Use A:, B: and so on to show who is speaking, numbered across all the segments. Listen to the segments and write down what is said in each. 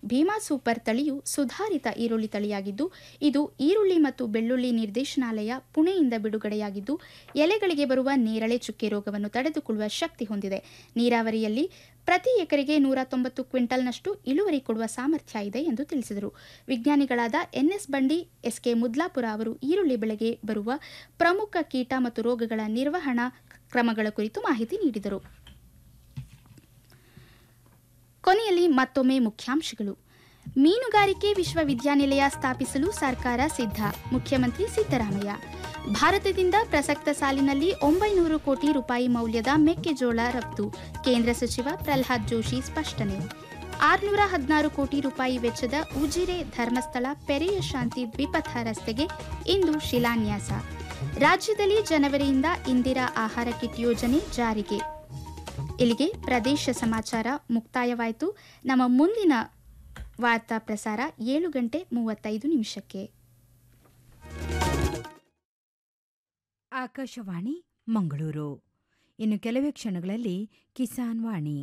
A: Bima super ತಳಿಯು ಸುಧಾರಿತ ಈರುಳ್ಳಿ ತಳಿಯಾಗಿದ್ದು ಇದು ಈರುಳ್ಳಿ ಮತ್ತು ಬೆಳ್ಳುಳ್ಳಿ ನಿರ್ದೇಶನಾಲಯ ಪುಣೆಯಿಂದ ಬಿಡುಗಡೆಯಾಗಿದ್ದು ಎಲೆಗಳಿಗೆ ಬರುವ ನೇರಳೆ ಚುಕ್ಕೆ ರೋಗವನ್ನು ತಡೆದುಕೊಳ್ಳುವ ಶಕ್ತಿ ಹೊಂದಿದೆ ನೀರಾವರಿಯಲ್ಲಿ ಪ್ರತಿ ಎಕರೆಗೆ ನೂರ ತೊಂಬತ್ತು ಕ್ವಿಂಟಲ್ನಷ್ಟು ಇಳುವರಿ ಕೊಡುವ ಸಾಮರ್ಥ್ಯ ಇದೆ ಎಂದು ತಿಳಿಸಿದರು ವಿಜ್ಞಾನಿಗಳಾದ ಎನ್ಎಸ್ ಬಂಡಿ ಎಸ್ಕೆ ಮುದ್ಲಾಪುರ ಅವರು ಈರುಳ್ಳಿ ಬೆಳೆಗೆ ಬರುವ ಪ್ರಮುಖ ಕೀಟ ಮತ್ತು ರೋಗಗಳ ನಿರ್ವಹಣಾ ಕ್ರಮಗಳ ಕುರಿತು ಮಾಹಿತಿ ನೀಡಿದರು ಕೊನೆಯಲ್ಲಿ ಮತ್ತೊಮ್ಮೆ ಮುಖ್ಯಾಂಶಗಳು ಮೀನುಗಾರಿಕೆ ವಿಶ್ವವಿದ್ಯಾನಿಲಯ ಸ್ಥಾಪಿಸಲು ಸರ್ಕಾರ ಸಿದ್ಧ ಮುಖ್ಯಮಂತ್ರಿ ಸಿದ್ದರಾಮಯ್ಯ ಭಾರತದಿಂದ ಪ್ರಸಕ್ತ ಸಾಲಿನಲ್ಲಿ ಒಂಬೈನೂರು ಕೋಟಿ ರೂಪಾಯಿ ಮೌಲ್ಯದ ಮೆಕ್ಕೆಜೋಳ ರಫ್ತು ಕೇಂದ್ರ ಸಚಿವ ಪ್ರಲ್ಹಾದ್ ಜೋಶಿ ಸ್ಪಷ್ಟನೆ ಆರುನೂರ ಹದಿನಾರು ಕೋಟಿ ರೂಪಾಯಿ ವೆಚ್ಚದ ಉಜಿರೆ ಧರ್ಮಸ್ಥಳ ಪೆರೆಯ ಶಾಂತಿ ದ್ವಿಪಥ ರಸ್ತೆಗೆ ಇಂದು ಶಿಲಾನ್ಯಾಸ ರಾಜ್ಯದಲ್ಲಿ ಜನವರಿಯಿಂದ ಇಂದಿರಾ ಆಹಾರ ಕಿಟ್ ಯೋಜನೆ ಜಾರಿಗೆ ಇಲ್ಲಿಗೆ ಪ್ರದೇಶ ಸಮಾಚಾರ ಮುಕ್ತಾಯವಾಯಿತು ನಮ್ಮ ಮುಂದಿನ ವಾರ್ತಾ ಪ್ರಸಾರ ಏಳು ಗಂಟೆ ಮೂವತ್ತೈದು ನಿಮಿಷಕ್ಕೆ
B: ಆಕಾಶವಾಣಿ ಮಂಗಳೂರು ಇನ್ನು ಕೆಲವೇ ಕ್ಷಣಗಳಲ್ಲಿ ಕಿಸಾನ್ ವಾಣಿ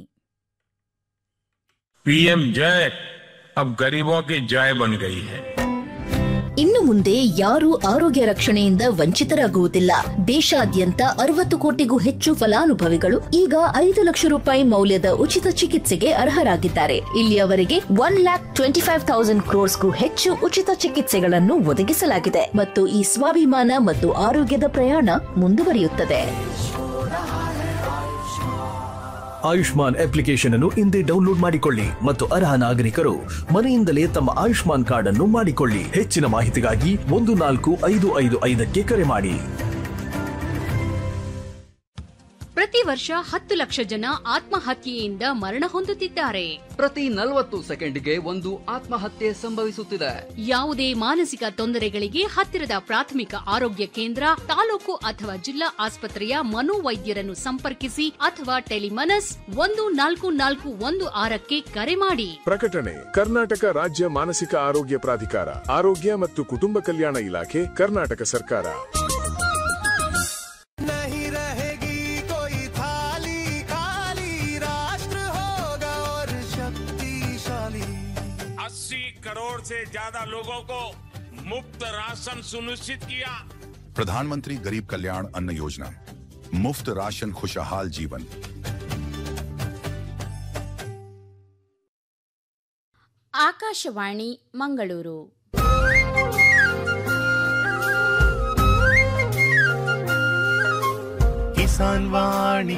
C: पीएम जय अब गरीबों की जय बन गई है
D: ಇನ್ನು ಮುಂದೆ ಯಾರೂ ಆರೋಗ್ಯ ರಕ್ಷಣೆಯಿಂದ ವಂಚಿತರಾಗುವುದಿಲ್ಲ ದೇಶಾದ್ಯಂತ ಅರವತ್ತು ಕೋಟಿಗೂ ಹೆಚ್ಚು ಫಲಾನುಭವಿಗಳು ಈಗ ಐದು ಲಕ್ಷ ರೂಪಾಯಿ ಮೌಲ್ಯದ ಉಚಿತ ಚಿಕಿತ್ಸೆಗೆ ಅರ್ಹರಾಗಿದ್ದಾರೆ ಇಲ್ಲಿಯವರೆಗೆ one lakh twenty five thousand ಕ್ರೋರ್ಸ್ಗೂ ಹೆಚ್ಚು ಉಚಿತ ಚಿಕಿತ್ಸೆಗಳನ್ನು ಒದಗಿಸಲಾಗಿದೆ ಮತ್ತು ಈ ಸ್ವಾಭಿಮಾನ ಮತ್ತು ಆರೋಗ್ಯದ ಪ್ರಯಾಣ ಮುಂದುವರಿಯುತ್ತದೆ
E: ಆಯುಷ್ಮಾನ್ ಅಪ್ಲಿಕೇಶನ್ ಅನ್ನು ಹಿಂದೆ ಡೌನ್ಲೋಡ್ ಮಾಡಿಕೊಳ್ಳಿ ಮತ್ತು ಅರ್ಹ ನಾಗರಿಕರು ಮನೆಯಿಂದಲೇ ತಮ್ಮ ಆಯುಷ್ಮಾನ್ ಕಾರ್ಡ್ ಅನ್ನು ಮಾಡಿಕೊಳ್ಳಿ ಹೆಚ್ಚಿನ ಮಾಹಿತಿಗಾಗಿ ಒಂದು ನಾಲ್ಕು ಐದು ಐದು ಐದಕ್ಕೆ ಕರೆ ಮಾಡಿ
F: ಪ್ರತಿ ವರ್ಷ ಹತ್ತು ಲಕ್ಷ ಜನ ಆತ್ಮಹತ್ಯೆಯಿಂದ ಮರಣ ಹೊಂದುತ್ತಿದ್ದಾರೆ
G: ಪ್ರತಿ ನಲವತ್ತು ಸೆಕೆಂಡ್ಗೆ ಒಂದು ಆತ್ಮಹತ್ಯೆ ಸಂಭವಿಸುತ್ತಿದೆ
F: ಯಾವುದೇ ಮಾನಸಿಕ ತೊಂದರೆಗಳಿಗೆ ಹತ್ತಿರದ ಪ್ರಾಥಮಿಕ ಆರೋಗ್ಯ ಕೇಂದ್ರ ತಾಲೂಕು ಅಥವಾ ಜಿಲ್ಲಾ ಆಸ್ಪತ್ರೆಯ ಮನೋವೈದ್ಯರನ್ನು ಸಂಪರ್ಕಿಸಿ ಅಥವಾ ಟೆಲಿಮನಸ್ ಒಂದು ನಾಲ್ಕು ನಾಲ್ಕು ಒಂದು ಆರಕ್ಕೆ ಕರೆ ಮಾಡಿ
H: ಪ್ರಕಟಣೆ ಕರ್ನಾಟಕ ರಾಜ್ಯ ಮಾನಸಿಕ ಆರೋಗ್ಯ ಪ್ರಾಧಿಕಾರ ಆರೋಗ್ಯ ಮತ್ತು ಕುಟುಂಬ ಕಲ್ಯಾಣ ಇಲಾಖೆ ಕರ್ನಾಟಕ ಸರ್ಕಾರ
I: नहीं रहेगी कोई थाली खाली राष्ट्र होगा और शक्तिशाली
C: 80 करोड़ से ज्यादा लोगों को मुफ्त राशन सुनिश्चित किया
J: प्रधानमंत्री गरीब कल्याण अन्न योजना मुफ्त राशन खुशहाल जीवन
K: ಆಕಾಶವಾಣಿ ಮಂಗಳೂರು
I: किसान वाणी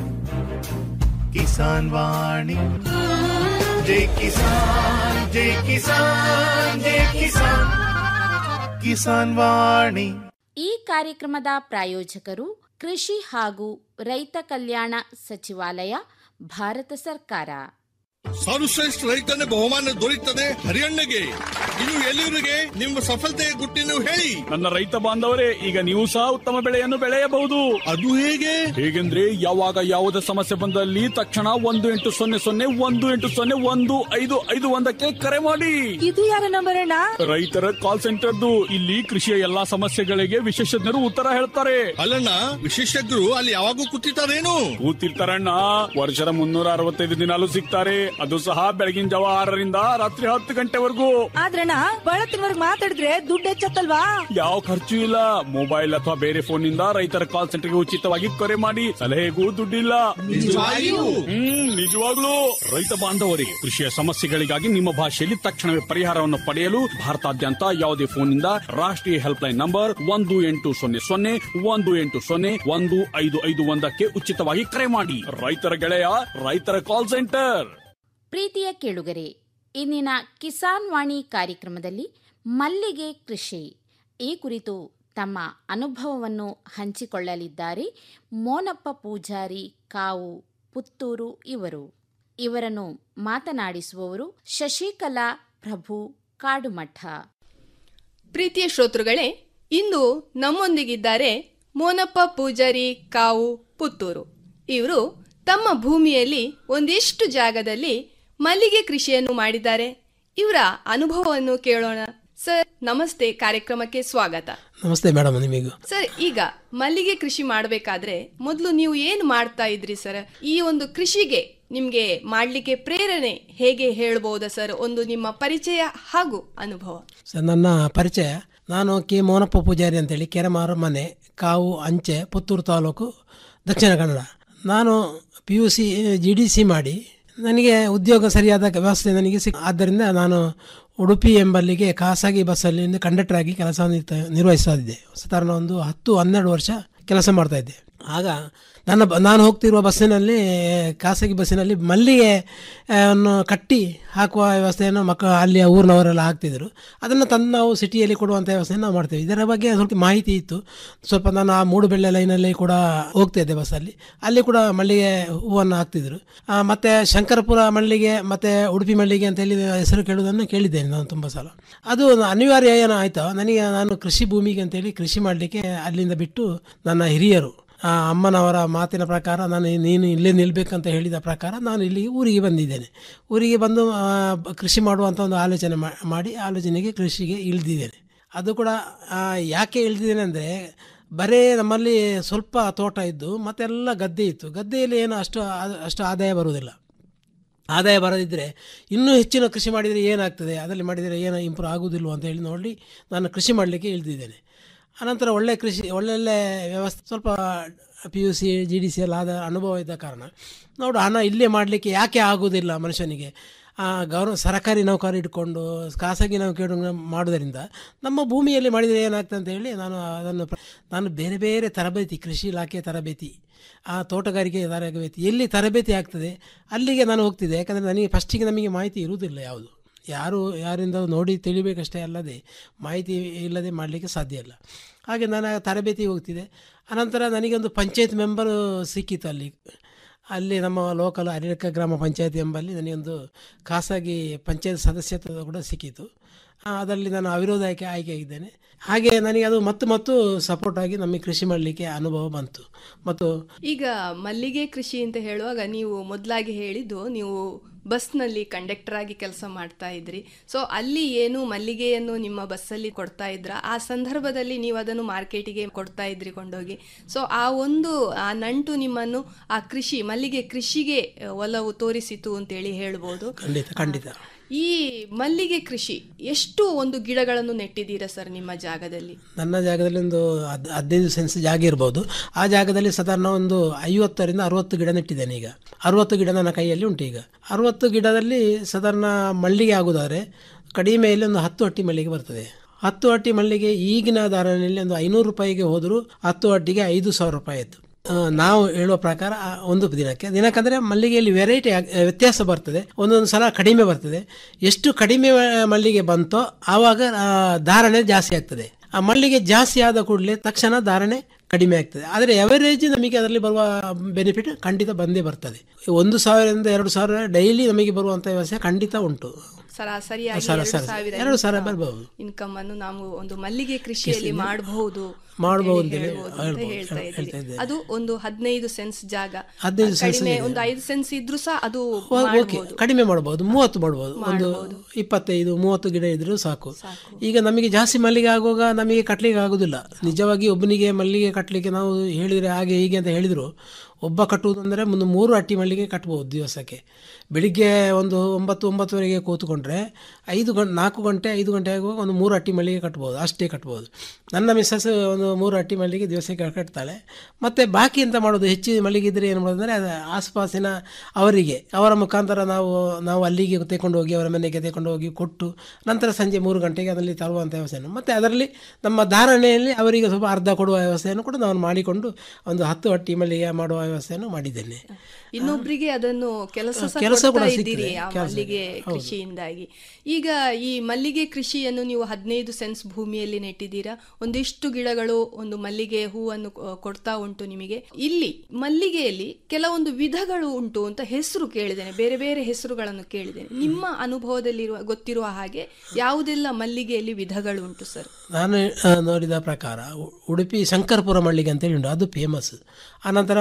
I: किसान वाणी जय किसान जय किसान जय किसान किसान वाणी
K: ಈ ಕಾರ್ಯಕ್ರಮದ ಪ್ರಾಯೋಜಕರು ಕೃಷಿ ಹಾಗೂ ರೈತ ಕಲ್ಯಾಣ ಸಚಿವಾಲಯ ಭಾರತ ಸರ್ಕಾರ
L: ಸರ್ವಶ್ರೇಷ್ಠ ರೈತನ ಬಹುಮಾನ ದೊರೆಯುತ್ತದೆ ಹರಿಯಣ್ಣಗೆ ಇನ್ನು ಎಲ್ಲಿವರಿಗೆ ನಿಮ್ಮ ಸಫಲತೆಯ ಗುಟ್ಟಿನ ಹೇಳಿ
M: ನನ್ನ ರೈತ ಬಾಂಧವರೇ ಈಗ ನೀವು ಸಹ ಉತ್ತಮ ಬೆಳೆಯನ್ನು ಬೆಳೆಯಬಹುದು
L: ಅದು ಹೇಗೆ
M: ಹೇಗೆಂದ್ರೆ ಯಾವಾಗ ಯಾವುದೇ ಸಮಸ್ಯೆ ಬಂದಲ್ಲಿ ತಕ್ಷಣ ಒಂದು ಎಂಟು ಸೊನ್ನೆ ಸೊನ್ನೆ ಒಂದು ಎಂಟು ಸೊನ್ನೆ ಒಂದು ಐದು ಐದು ಒಂದಕ್ಕೆ ಕರೆ ಮಾಡಿ
B: ಇದು ಯಾರ ನಂಬರ್ ಅಣ್ಣ
M: ರೈತರ ಕಾಲ್ ಸೆಂಟರ್ದು ಇಲ್ಲಿ ಕೃಷಿಯ ಎಲ್ಲಾ ಸಮಸ್ಯೆಗಳಿಗೆ ವಿಶೇಷಜ್ಞರು ಉತ್ತರ ಹೇಳ್ತಾರೆ
L: ಅಲ್ಲಣ್ಣ ವಿಶೇಷಜ್ಞರು ಅಲ್ಲಿ ಯಾವಾಗೂ ಕೂತಿರ್ತಾರೇನು
M: ಕೂತಿರ್ತಾರಣ್ಣ ವರ್ಷದ ಮುನ್ನೂರ ಅರವತ್ತೈದು ದಿನಾಲು ಸಿಗ್ತಾರೆ ಅದು ಸಹ ಬೆಳಗಿನ ಜಾವ ಆರರಿಂದ ರಾತ್ರಿ ಹತ್ತು ಗಂಟೆವರೆಗೂ
B: ಆದ್ರಣ್ಣ ಬಳತ್ತಿನವರ್ಗ್ ಮಾತಾಡಿದ್ರೆ ದುಡ್ಡು ಹೆಚ್ಚತ್ತಲ್ವಾ
M: ಯಾವ ಖರ್ಚು ಇಲ್ಲ ಮೊಬೈಲ್ ಅಥವಾ ಬೇರೆ ಫೋನ್ ನಿಂದ ರೈತರ ಕಾಲ್ ಸೆಂಟರ್ಗೆ ಉಚಿತವಾಗಿ ಕರೆ ಮಾಡಿ ಸಲಹೆಗೂ ದುಡ್ಡಿಲ್ಲ
L: ನಿಜವಾಗಿಯೂ?
M: ಹ್ಮ್ ನಿಜವಾಗ್ಲೂ ರೈತ ಬಾಂಧವರೇ ಕೃಷಿಯ ಸಮಸ್ಯೆಗಳಿಗಾಗಿ ನಿಮ್ಮ ಭಾಷೆಯಲ್ಲಿ ತಕ್ಷಣವೇ ಪರಿಹಾರವನ್ನು ಪಡೆಯಲು ಭಾರತಾದ್ಯಂತ ಯಾವುದೇ ಫೋನ್ ನಿಂದ ರಾಷ್ಟ್ರೀಯ ಹೆಲ್ಪ್ ಲೈನ್ ನಂಬರ್ ಒಂದು ಎಂಟು ಸೊನ್ನೆ ಸೊನ್ನೆ ಒಂದು ಎಂಟು ಸೊನ್ನೆ ಒಂದು ಐದು ಐದು ಒಂದಕ್ಕೆ ಉಚಿತವಾಗಿ ಕರೆ ಮಾಡಿ ರೈತರ ಗೆಳೆಯ ರೈತರ ಕಾಲ್ ಸೆಂಟರ್
K: ಪ್ರೀತಿಯ ಕೇಳುಗರೆ ಇಂದಿನ ಕಿಸಾನ್ ವಾಣಿ ಕಾರ್ಯಕ್ರಮದಲ್ಲಿ ಮಲ್ಲಿಗೆ ಕೃಷಿ ಈ ಕುರಿತು ತಮ್ಮ ಅನುಭವವನ್ನು ಹಂಚಿಕೊಳ್ಳಲಿದ್ದಾರೆ ಮೋನಪ್ಪ ಪೂಜಾರಿ ಕಾವು ಪುತ್ತೂರು ಇವರು ಇವರನ್ನು ಮಾತನಾಡಿಸುವವರು ಶಶಿಕಲಾ ಪ್ರಭು ಕಾಡುಮಠ
N: ಪ್ರೀತಿಯ ಶ್ರೋತೃಗಳೇ ಇಂದು ನಮ್ಮೊಂದಿಗಿದ್ದಾರೆ ಮೋನಪ್ಪ ಪೂಜಾರಿ ಕಾವು ಪುತ್ತೂರು ಇವರು ತಮ್ಮ ಭೂಮಿಯಲ್ಲಿ ಒಂದಿಷ್ಟು ಜಾಗದಲ್ಲಿ ಮಲ್ಲಿಗೆ ಕೃಷಿಯನ್ನು ಮಾಡಿದ್ದಾರೆ ಇವರ ಅನುಭವವನ್ನು ಕೇಳೋಣ ಸರ್ ನಮಸ್ತೆ ಕಾರ್ಯಕ್ರಮಕ್ಕೆ ಸ್ವಾಗತ
O: ನಮಸ್ತೆ ಮೇಡಮ್ ನಿಮಗೂ
N: ಸರ್ ಈಗ ಮಲ್ಲಿಗೆ ಕೃಷಿ ಮಾಡಬೇಕಾದ್ರೆ ಮೊದಲು ನೀವು ಏನು ಮಾಡ್ತಾ ಇದ್ರಿ ಸರ್ ಈ ಒಂದು ಕೃಷಿಗೆ ನಿಮ್ಗೆ ಮಾಡ್ಲಿಕ್ಕೆ ಪ್ರೇರಣೆ ಹೇಗೆ ಹೇಳ್ಬೋದಾ ಸರ್ ಒಂದು ನಿಮ್ಮ ಪರಿಚಯ ಹಾಗೂ ಅನುಭವ
O: ಸರ್ ನನ್ನ ಪರಿಚಯ ನಾನು ಕೆ ಮೋನಪ್ಪ ಪೂಜಾರಿ ಅಂತೇಳಿ ಕೆರೆಮಾರು ಮನೆ ಕಾವು ಅಂಚೆ ಪುತ್ತೂರು ತಾಲೂಕು ದಕ್ಷಿಣ ಕನ್ನಡ ನಾನು P U C G D C ಮಾಡಿ ನನಗೆ ಉದ್ಯೋಗ ಸರಿಯಾದ ವ್ಯವಸ್ಥೆ ನನಗೆ ಸಿಕ್ ಆದ್ದರಿಂದ ನಾನು ಉಡುಪಿ ಎಂಬಲ್ಲಿಗೆ ಖಾಸಗಿ ಬಸ್ಸಲ್ಲಿ ಕಂಡಕ್ಟರ್ ಆಗಿ ಕೆಲಸ ನಿರ್ವಹಿಸ್ತಾ ಇದ್ದೆ ಸಾಧಾರಣ ಒಂದು ಹತ್ತು ಹನ್ನೆರಡು ವರ್ಷ ಕೆಲಸ ಮಾಡ್ತಾ ಇದ್ದೆ ಆಗ ನನ್ನ ಬ- ನಾನು ಹೋಗ್ತಿರುವ ಬಸ್ಸಿನಲ್ಲಿ ಖಾಸಗಿ ಬಸ್ಸಿನಲ್ಲಿ ಮಲ್ಲಿಗೆ ಆ, ಅನ್ನು ಕಟ್ಟಿ ಹಾಕುವ ವ್ಯವಸ್ಥೆಯನ್ನು ಮಕ್ಕಳು ಅಲ್ಲಿಯ ಊರಿನವರೆಲ್ಲ ಹಾಕ್ತಿದ್ರು ಅದನ್ನು ತಂದು ನಾವು ಸಿಟಿಯಲ್ಲಿ ಕೊಡುವಂಥ ವ್ಯವಸ್ಥೆಯನ್ನು ನಾವು ಮಾಡ್ತೇವೆ ಇದರ ಬಗ್ಗೆ ಸ್ವಲ್ಪ ಮಾಹಿತಿ ಇತ್ತು ಸ್ವಲ್ಪ ನಾನು ಆ ಮೂಡುಬೆಳ್ಳೆ ಲೈನಲ್ಲಿ ಕೂಡ ಹೋಗ್ತಿದ್ದೆ ಬಸ್ಸಲ್ಲಿ ಅಲ್ಲಿ ಕೂಡ ಮಲ್ಲಿಗೆ ಹೂವನ್ನು ಹಾಕ್ತಿದ್ರು ಆ, ಮತ್ತೆ ಶಂಕರಪುರ ಮಲ್ಲಿಗೆ ಮತ್ತು ಉಡುಪಿ ಮಲ್ಲಿಗೆ ಅಂತ ಹೇಳಿ ಹೆಸರು ಕೇಳುವುದನ್ನು ಕೇಳಿದ್ದೇನೆ ನಾನು ತುಂಬ ಸಲ ಅದು ಅನಿವಾರ್ಯ ಏನೋ ಆಯಿತು ನನಗೆ ನಾನು ಕೃಷಿ ಭೂಮಿಗೆ ಅಂತೇಳಿ ಕೃಷಿ ಮಾಡಲಿಕ್ಕೆ ಅಲ್ಲಿಂದ ಬಿಟ್ಟು ನನ್ನ ಹಿರಿಯರು ಆ ಅಮ್ಮನವರ ಮಾತಿನ ಪ್ರಕಾರ ನಾನು ನೀನು ಇಲ್ಲೇ ನಿಲ್ಲಬೇಕಂತ ಹೇಳಿದ ಪ್ರಕಾರ ನಾನು ಇಲ್ಲಿಗೆ ಊರಿಗೆ ಬಂದಿದ್ದೇನೆ ಊರಿಗೆ ಬಂದು ಆ, ಬ- ಕೃಷಿ ಮಾಡುವಂಥ ಒಂದು ಆಲೋಚನೆ ಮಾ- ಮಾಡಿ ಆಲೋಚನೆಗೆ ಕೃಷಿಗೆ ಇಳಿದಿದ್ದೇನೆ ಅದು ಕೂಡ ಆ, ಯಾಕೆ ಇಳಿದಿದ್ದೇನೆ ಅಂದರೆ ಬರೇ ನಮ್ಮಲ್ಲಿ ಸ್ವಲ್ಪ ತೋಟ ಇದ್ದು ಮತ್ತೆಲ್ಲ ಗದ್ದೆ ಇತ್ತು ಗದ್ದೆಯಲ್ಲಿ ಏನು ಅಷ್ಟು ಆ- ಅಷ್ಟು ಆದಾಯ ಬರುವುದಿಲ್ಲ ಆದಾಯ ಬರದಿದ್ದರೆ ಇನ್ನೂ ಹೆಚ್ಚಿನ ಕೃಷಿ ಮಾಡಿದರೆ ಏನಾಗ್ತದೆ ಅದರಲ್ಲಿ ಮಾಡಿದರೆ ಏನು ಇಂಪ್ರೂವ್ ಆಗುವುದಿಲ್ಲ ಅಂತ ಹೇಳಿ ನೋಡಿ ನಾನು ಕೃಷಿ ಮಾಡಲಿಕ್ಕೆ ಇಳಿದಿದ್ದೇನೆ ಅನಂತರ ಒಳ್ಳೆ ಕೃಷಿ ಒಳ್ಳೊಳ್ಳೆ ವ್ಯವಸ್ಥೆ ಸ್ವಲ್ಪ P U C G D C ಎಲ್ಲ ಆದ ಅನುಭವ ಇದ್ದ ಕಾರಣ ನೋಡು ಹಣ ಇಲ್ಲೇ ಮಾಡಲಿಕ್ಕೆ ಯಾಕೆ ಆಗುವುದಿಲ್ಲ ಮನುಷ್ಯನಿಗೆ ಆ, ಗೌರವ ಸರ್ಕಾರಿ ನೌಕರಿ ಇಟ್ಕೊಂಡು ಖಾಸಗಿ ನೌಕರಿ ಮಾಡೋದರಿಂದ ನಮ್ಮ ಭೂಮಿಯಲ್ಲಿ ಮಾಡಿದರೆ ಏನಾಗ್ತದೆ ಅಂತ ಹೇಳಿ ನಾನು ಅದನ್ನು ಪ್ರ- ನಾನು ಬೇರೆ ಬೇರೆ ತರಬೇತಿ ಕೃಷಿ ಇಲಾಖೆ ತರಬೇತಿ ಆ ತೋಟಗಾರಿಕೆ ತರಬೇತಿ ಎಲ್ಲಿ ತರಬೇತಿ ಆಗ್ತದೆ ಅಲ್ಲಿಗೆ ನಾನು ಹೋಗ್ತಿದ್ದೆ ಯಾಕಂದರೆ ನನಗೆ ಫಸ್ಟಿಗೆ ನಮಗೆ ಮಾಹಿತಿ ಇರುವುದಿಲ್ಲ ಯಾವುದು ಯಾರು ಯಾರಿಂದ ನೋಡಿ ತಿಳಿಬೇಕಷ್ಟೇ ಅಲ್ಲದೆ ಮಾಹಿತಿ ಇಲ್ಲದೆ ಮಾಡಲಿಕ್ಕೆ ಸಾಧ್ಯ ಇಲ್ಲ ಹಾಗೆ ನಾನು ಆ ತರಬೇತಿಗೆ ಹೋಗ್ತಿದ್ದೆ ಅನಂತರ ನನಗೊಂದು ಪಂಚಾಯತ್ ಮೆಂಬರು ಸಿಕ್ಕಿತ್ತು ಅಲ್ಲಿ ಅಲ್ಲಿ ನಮ್ಮ ಲೋಕಲ್ ಅರಿರಕ ಗ್ರಾಮ ಪಂಚಾಯತ್ ಎಂಬಲ್ಲಿ ನನಗೊಂದು ಖಾಸಗಿ ಪಂಚಾಯತ್ ಸದಸ್ಯತ್ವ ಕೂಡ ಸಿಕ್ಕಿತು ಆ, ಅದರಲ್ಲಿ ನಾನು ಅವಿರೋಧ ಆಯ್ಕೆ ಆಯ್ಕೆಯಾಗಿದ್ದೇನೆ ಹಾಗೆ ನನಗೆ ಅದು ಮತ್ತು ಮತ್ತು ಸಪೋರ್ಟ್ ಆಗಿ ನಮಗೆ ಕೃಷಿ ಮಾಡಲಿಕ್ಕೆ ಅನುಭವ ಬಂತು ಮತ್ತು
N: ಈಗ ಮಲ್ಲಿಗೆ ಕೃಷಿ ಅಂತ ಹೇಳುವಾಗ ನೀವು ಮೊದಲಾಗಿ ಹೇಳಿದ್ದು ನೀವು ಬಸ್ನಲ್ಲಿ ಕಂಡಕ್ಟರ್ ಆಗಿ ಕೆಲಸ ಮಾಡ್ತಾ ಇದ್ರಿ ಸೊ ಅಲ್ಲಿ ಏನು ಮಲ್ಲಿಗೆಯನ್ನು ನಿಮ್ಮ ಬಸ್ಸಲ್ಲಿ ಕೊಡ್ತಾ ಇದ್ರ ಆ ಸಂದರ್ಭದಲ್ಲಿ ನೀವು ಅದನ್ನು ಮಾರ್ಕೆಟಿಗೆ ಕೊಡ್ತಾ ಇದ್ರಿ ಕೊಂಡೋಗಿ ಸೊ ಆ ಒಂದು ಆ ನಂಟು ನಿಮ್ಮನ್ನು ಆ ಕೃಷಿ ಮಲ್ಲಿಗೆ ಕೃಷಿಗೆ ಆ, ಒಲವು ತೋರಿಸಿತು ಅಂತೇಳಿ ಹೇಳ್ಬೋದು
O: ಖಂಡಿತ ಖಂಡಿತ
N: ಈ ಮಲ್ಲಿಗೆ ಕೃಷಿ ಎಷ್ಟು ಒಂದು ಗಿಡಗಳನ್ನು ನೆಟ್ಟಿದ್ದೀರಾ ಸರ್ ನಿಮ್ಮ ಜಾಗದಲ್ಲಿ
O: ನನ್ನ ಜಾಗದಲ್ಲಿ ಒಂದು ಹದ್ ಹದಿನೈದು ಸೆನ್ಸ್ ಜಾಗ ಇರ್ಬೋದು ಆ ಜಾಗದಲ್ಲಿ ಸಾಧಾರಣ ಒಂದು ಐವತ್ತರಿಂದ ಅರುವತ್ತು ಗಿಡ ನೆಟ್ಟಿದ್ದೇನೆ ಈಗ ಅರುವತ್ತು ಗಿಡ ನನ್ನ ಕೈಯಲ್ಲಿ ಉಂಟು ಈಗ ಅರುವತ್ತು ಗಿಡದಲ್ಲಿ ಸಾಧಾರಣ ಮಲ್ಲಿಗೆ ಆಗುದಾದ್ರೆ ಕಡಿಮೆಯಲ್ಲಿ ಒಂದು ಹತ್ತು ಅಟ್ಟಿ ಮಲ್ಲಿಗೆ ಬರ್ತದೆ ಹತ್ತು ಅಟ್ಟಿ ಮಲ್ಲಿಗೆ ಈಗಿನ ಧಾರಣೆಯಲ್ಲಿ ಒಂದು ಐನೂರು ರೂಪಾಯಿಗೆ ಹೋದರೂ ಹತ್ತು ಅಟ್ಟಿಗೆ ಐದು ಸಾವಿರ ರೂಪಾಯಿ ಆಯಿತು ಆ, ನಾವು ಹೇಳುವ ಪ್ರಕಾರ ಆ ಒಂದು ದಿನಕ್ಕೆ ದಿನಕ್ಕಂದರೆ ಮಲ್ಲಿಗೆಯಲ್ಲಿ ವೆರೈಟಿ ವ್ಯತ್ಯಾಸ ಬರ್ತದೆ ಒಂದೊಂದು ಸಲ ಕಡಿಮೆ ಬರ್ತದೆ ಎಷ್ಟು ಕಡಿಮೆ ಆ, ಮಲ್ಲಿಗೆ ಬಂತೋ ಆವಾಗ ಆ, ಧಾರಣೆ ಜಾಸ್ತಿ ಆಗ್ತದೆ ಆ ಮಲ್ಲಿಗೆ ಜಾಸ್ತಿ ಆದ ಕೂಡಲೇ ತಕ್ಷಣ ಧಾರಣೆ ಕಡಿಮೆ ಆಗ್ತದೆ ಆದರೆ ಎವರೇಜ್ ನಮಗೆ ಅದರಲ್ಲಿ ಬರುವ ಬೆನಿಫಿಟ್ ಖಂಡಿತ ಬಂದೇ ಬರ್ತದೆ ಒಂದು ಸಾವಿರದಿಂದ ಎರಡು ಸಾವಿರ ಡೈಲಿ ನಮಗೆ ಬರುವಂಥ ವ್ಯವಸ್ಥೆ ಖಂಡಿತ ಉಂಟು
N: ಸರಾಸರಿಯಾಗಿ
O: ಸರ-
N: ಎರಡು
O: ಸರ-
N: ಸಾವಿರ
O: ಎರಡು ಸಾವಿರ ಬರ್ಬೋದು.
N: ಇನ್ಕಮ್ ಅನ್ನು ನಾವು ಒಂದು ಮಲ್ಲಿಗೆ ಕೃಷಿಯಲ್ಲಿ ಮಾಡಬಹುದು
O: ಮಾಡಬಹುದು
N: ಅಂತ
O: ಅಂತೇಳಿ
N: ಹೇಳ್ಬೋದು ಅಂತ
O: ಹೇಳ್ಬೋದು,
N: ಹೇಳ್ತಾ
O: ಹೇಳ್ತಾ
N: ಇದ್ದೀರಿ.
O: ಇದ್ದೇನೆ.
N: ಅದು ಒಂದು ಹದಿನೈದು ಸೆನ್ಸ್ ಜಾಗ
O: ಹದಿನೈದು ಸೆನ್ಸ್
N: ಕಡಿಮೆ
O: ಇದೆ.
N: ಒಂದು ಐದು ಸೆನ್ಸ್ ಇದ್ರೂ ಸಹ ಅದು
O: ಓಕೆ
N: ಮಾಡ್ಬೋದು.
O: ಕಡಿಮೆ ಮಾಡ್ಬೋದು ಮೂವತ್ತು ಮಾಡ್ಬೋದು ಒಂದು ಇಪ್ಪತ್ತೈದು ಮೂವತ್ತು ಗಿಡ ಇದ್ರೂ ಸಾಕು ಈಗ ನಮಗೆ ಜಾಸ್ತಿ ಮಲ್ಲಿಗೆ ಆಗುವಾಗ ನಮಗೆ ಕಟ್ಟಲಿಕ್ಕೆ ಆಗೋದಿಲ್ಲ ನಿಜವಾಗಿ ಒಬ್ಬನಿಗೆ ಮಲ್ಲಿಗೆ ಕಟ್ಟಲಿಕ್ಕೆ ನಾವು ಹೇಳಿದರೆ ಹಾಗೆ ಹೀಗೆ ಅಂತ ಹೇಳಿದರು ಒಬ್ಬ ಕಟ್ಟುವುದಂದರೆ ಒಂದು ಮೂರು ಅಟ್ಟಿ ಮಲ್ಲಿಗೆ ಕಟ್ಬೋದು ದಿವಸಕ್ಕೆ ಬೆಳಿಗ್ಗೆ ಒಂದು ಒಂಬತ್ತು ಒಂಬತ್ತುವರೆಗೆ ಕೂತ್ಕೊಂಡ್ರೆ ಐದು ಗಂಟೆ ನಾಲ್ಕು ಗಂಟೆ ಐದು ಗಂಟೆ ಆಗುವಾಗ ಒಂದು ಮೂರು ಅಟ್ಟಿ ಮಲ್ಲಿಗೆ ಕಟ್ಬೋದು ಅಷ್ಟೇ ಕಟ್ಬೋದು ನನ್ನ ಮಿಸ್ಸಸ್ ಒಂದು ಮೂರು ಅಟ್ಟಿ ಮಲ್ಲಿಗೆ ದಿವಸಕ್ಕೆ ಕಟ್ತಾಳೆ ಮತ್ತು ಬಾಕಿ ಎಂತ ಮಾಡೋದು ಹೆಚ್ಚು ಮಲ್ಲಿಗೆ ಇದ್ದರೆ ಏನು ಮಾಡೋದಂದರೆ ಅದು ಆಸುಪಾಸಿನ ಅವರಿಗೆ ಅವರ ಮುಖಾಂತರ ನಾವು ನಾವು ಅಲ್ಲಿಗೆ ತೆಕೊಂಡು ಹೋಗಿ ಅವರ ಮನೆಗೆ ತೆಕೊಂಡು ಹೋಗಿ ಕೊಟ್ಟು ನಂತರ ಸಂಜೆ ಮೂರು ಗಂಟೆಗೆ ಅದರಲ್ಲಿ ತರುವಂಥ ವ್ಯವಸ್ಥೆಯನ್ನು ಮತ್ತು ಅದರಲ್ಲಿ ನಮ್ಮ ಧಾರಣೆಯಲ್ಲಿ ಅವರಿಗೆ ಸ್ವಲ್ಪ ಅರ್ಧ ಕೊಡುವ ವ್ಯವಸ್ಥೆಯನ್ನು ಕೂಡ ನಾನು ಮಾಡಿಕೊಂಡು ಒಂದು ಹತ್ತು ಹಟ್ಟಿ ಮಲ್ಲಿಗೆ ಮಾಡುವ ವ್ಯವಸ್ಥೆಯನ್ನು ಮಾಡಿದ್ದೇನೆ
N: ಇನ್ನೊಬ್ರಿಗೆ ಅದನ್ನು ಕೆಲಸ ಸಹ
O: ಕೆಲಸ ಕೂಡ
N: ಕೊಡ್ತಾ
O: ಸಿಗ್ತದೆ.
N: ಇದ್ದೀರಿ ಆ
O: ಕೆಲಸ.
N: ಮಲ್ಲಿಗೆ
O: ಹೌದು.
N: ಕೃಷಿಯಿಂದಾಗಿ ಈಗ ಈ ಮಲ್ಲಿಗೆ ಕೃಷಿಯನ್ನು ನೀವು ಹದಿನೈದು ಸೆನ್ಸ್ ಭೂಮಿಯಲ್ಲಿ ನೆಟ್ಟಿದ್ದೀರಾ ಒಂದಿಷ್ಟು ಗಿಡಗಳು ಒಂದು ಮಲ್ಲಿಗೆ ಹೂವನ್ನು ಕೊ- ಕೊಡ್ತಾ ಉಂಟು ನಿಮಗೆ ಇಲ್ಲಿ ಮಲ್ಲಿಗೆಯಲ್ಲಿ ಕೆಲವೊಂದು ವಿಧಗಳು ಉಂಟು ಅಂತ ಹೆಸರು ಕೇಳಿದ್ದೇನೆ ಬೇರೆ ಬೇರೆ ಹೆಸರುಗಳನ್ನು ಕೇಳಿದ್ದೇನೆ ನಿಮ್ಮ ಅನುಭವದಲ್ಲಿರುವ ಗೊತ್ತಿರುವ ಹಾಗೆ ಯಾವುದೆಲ್ಲ ಮಲ್ಲಿಗೆಯಲ್ಲಿ ವಿಧಗಳು ಉಂಟು ಸರ್
O: ನಾನು ಆ, ನೋಡಿದ ಪ್ರಕಾರ ಉ- ಉಡುಪಿ ಶಂಕರಪುರ ಮಲ್ಲಿಗೆ ಅಂತೇಳಿ ಉಂಟು ಅದು ಫೇಮಸ್ ಆನಂತರ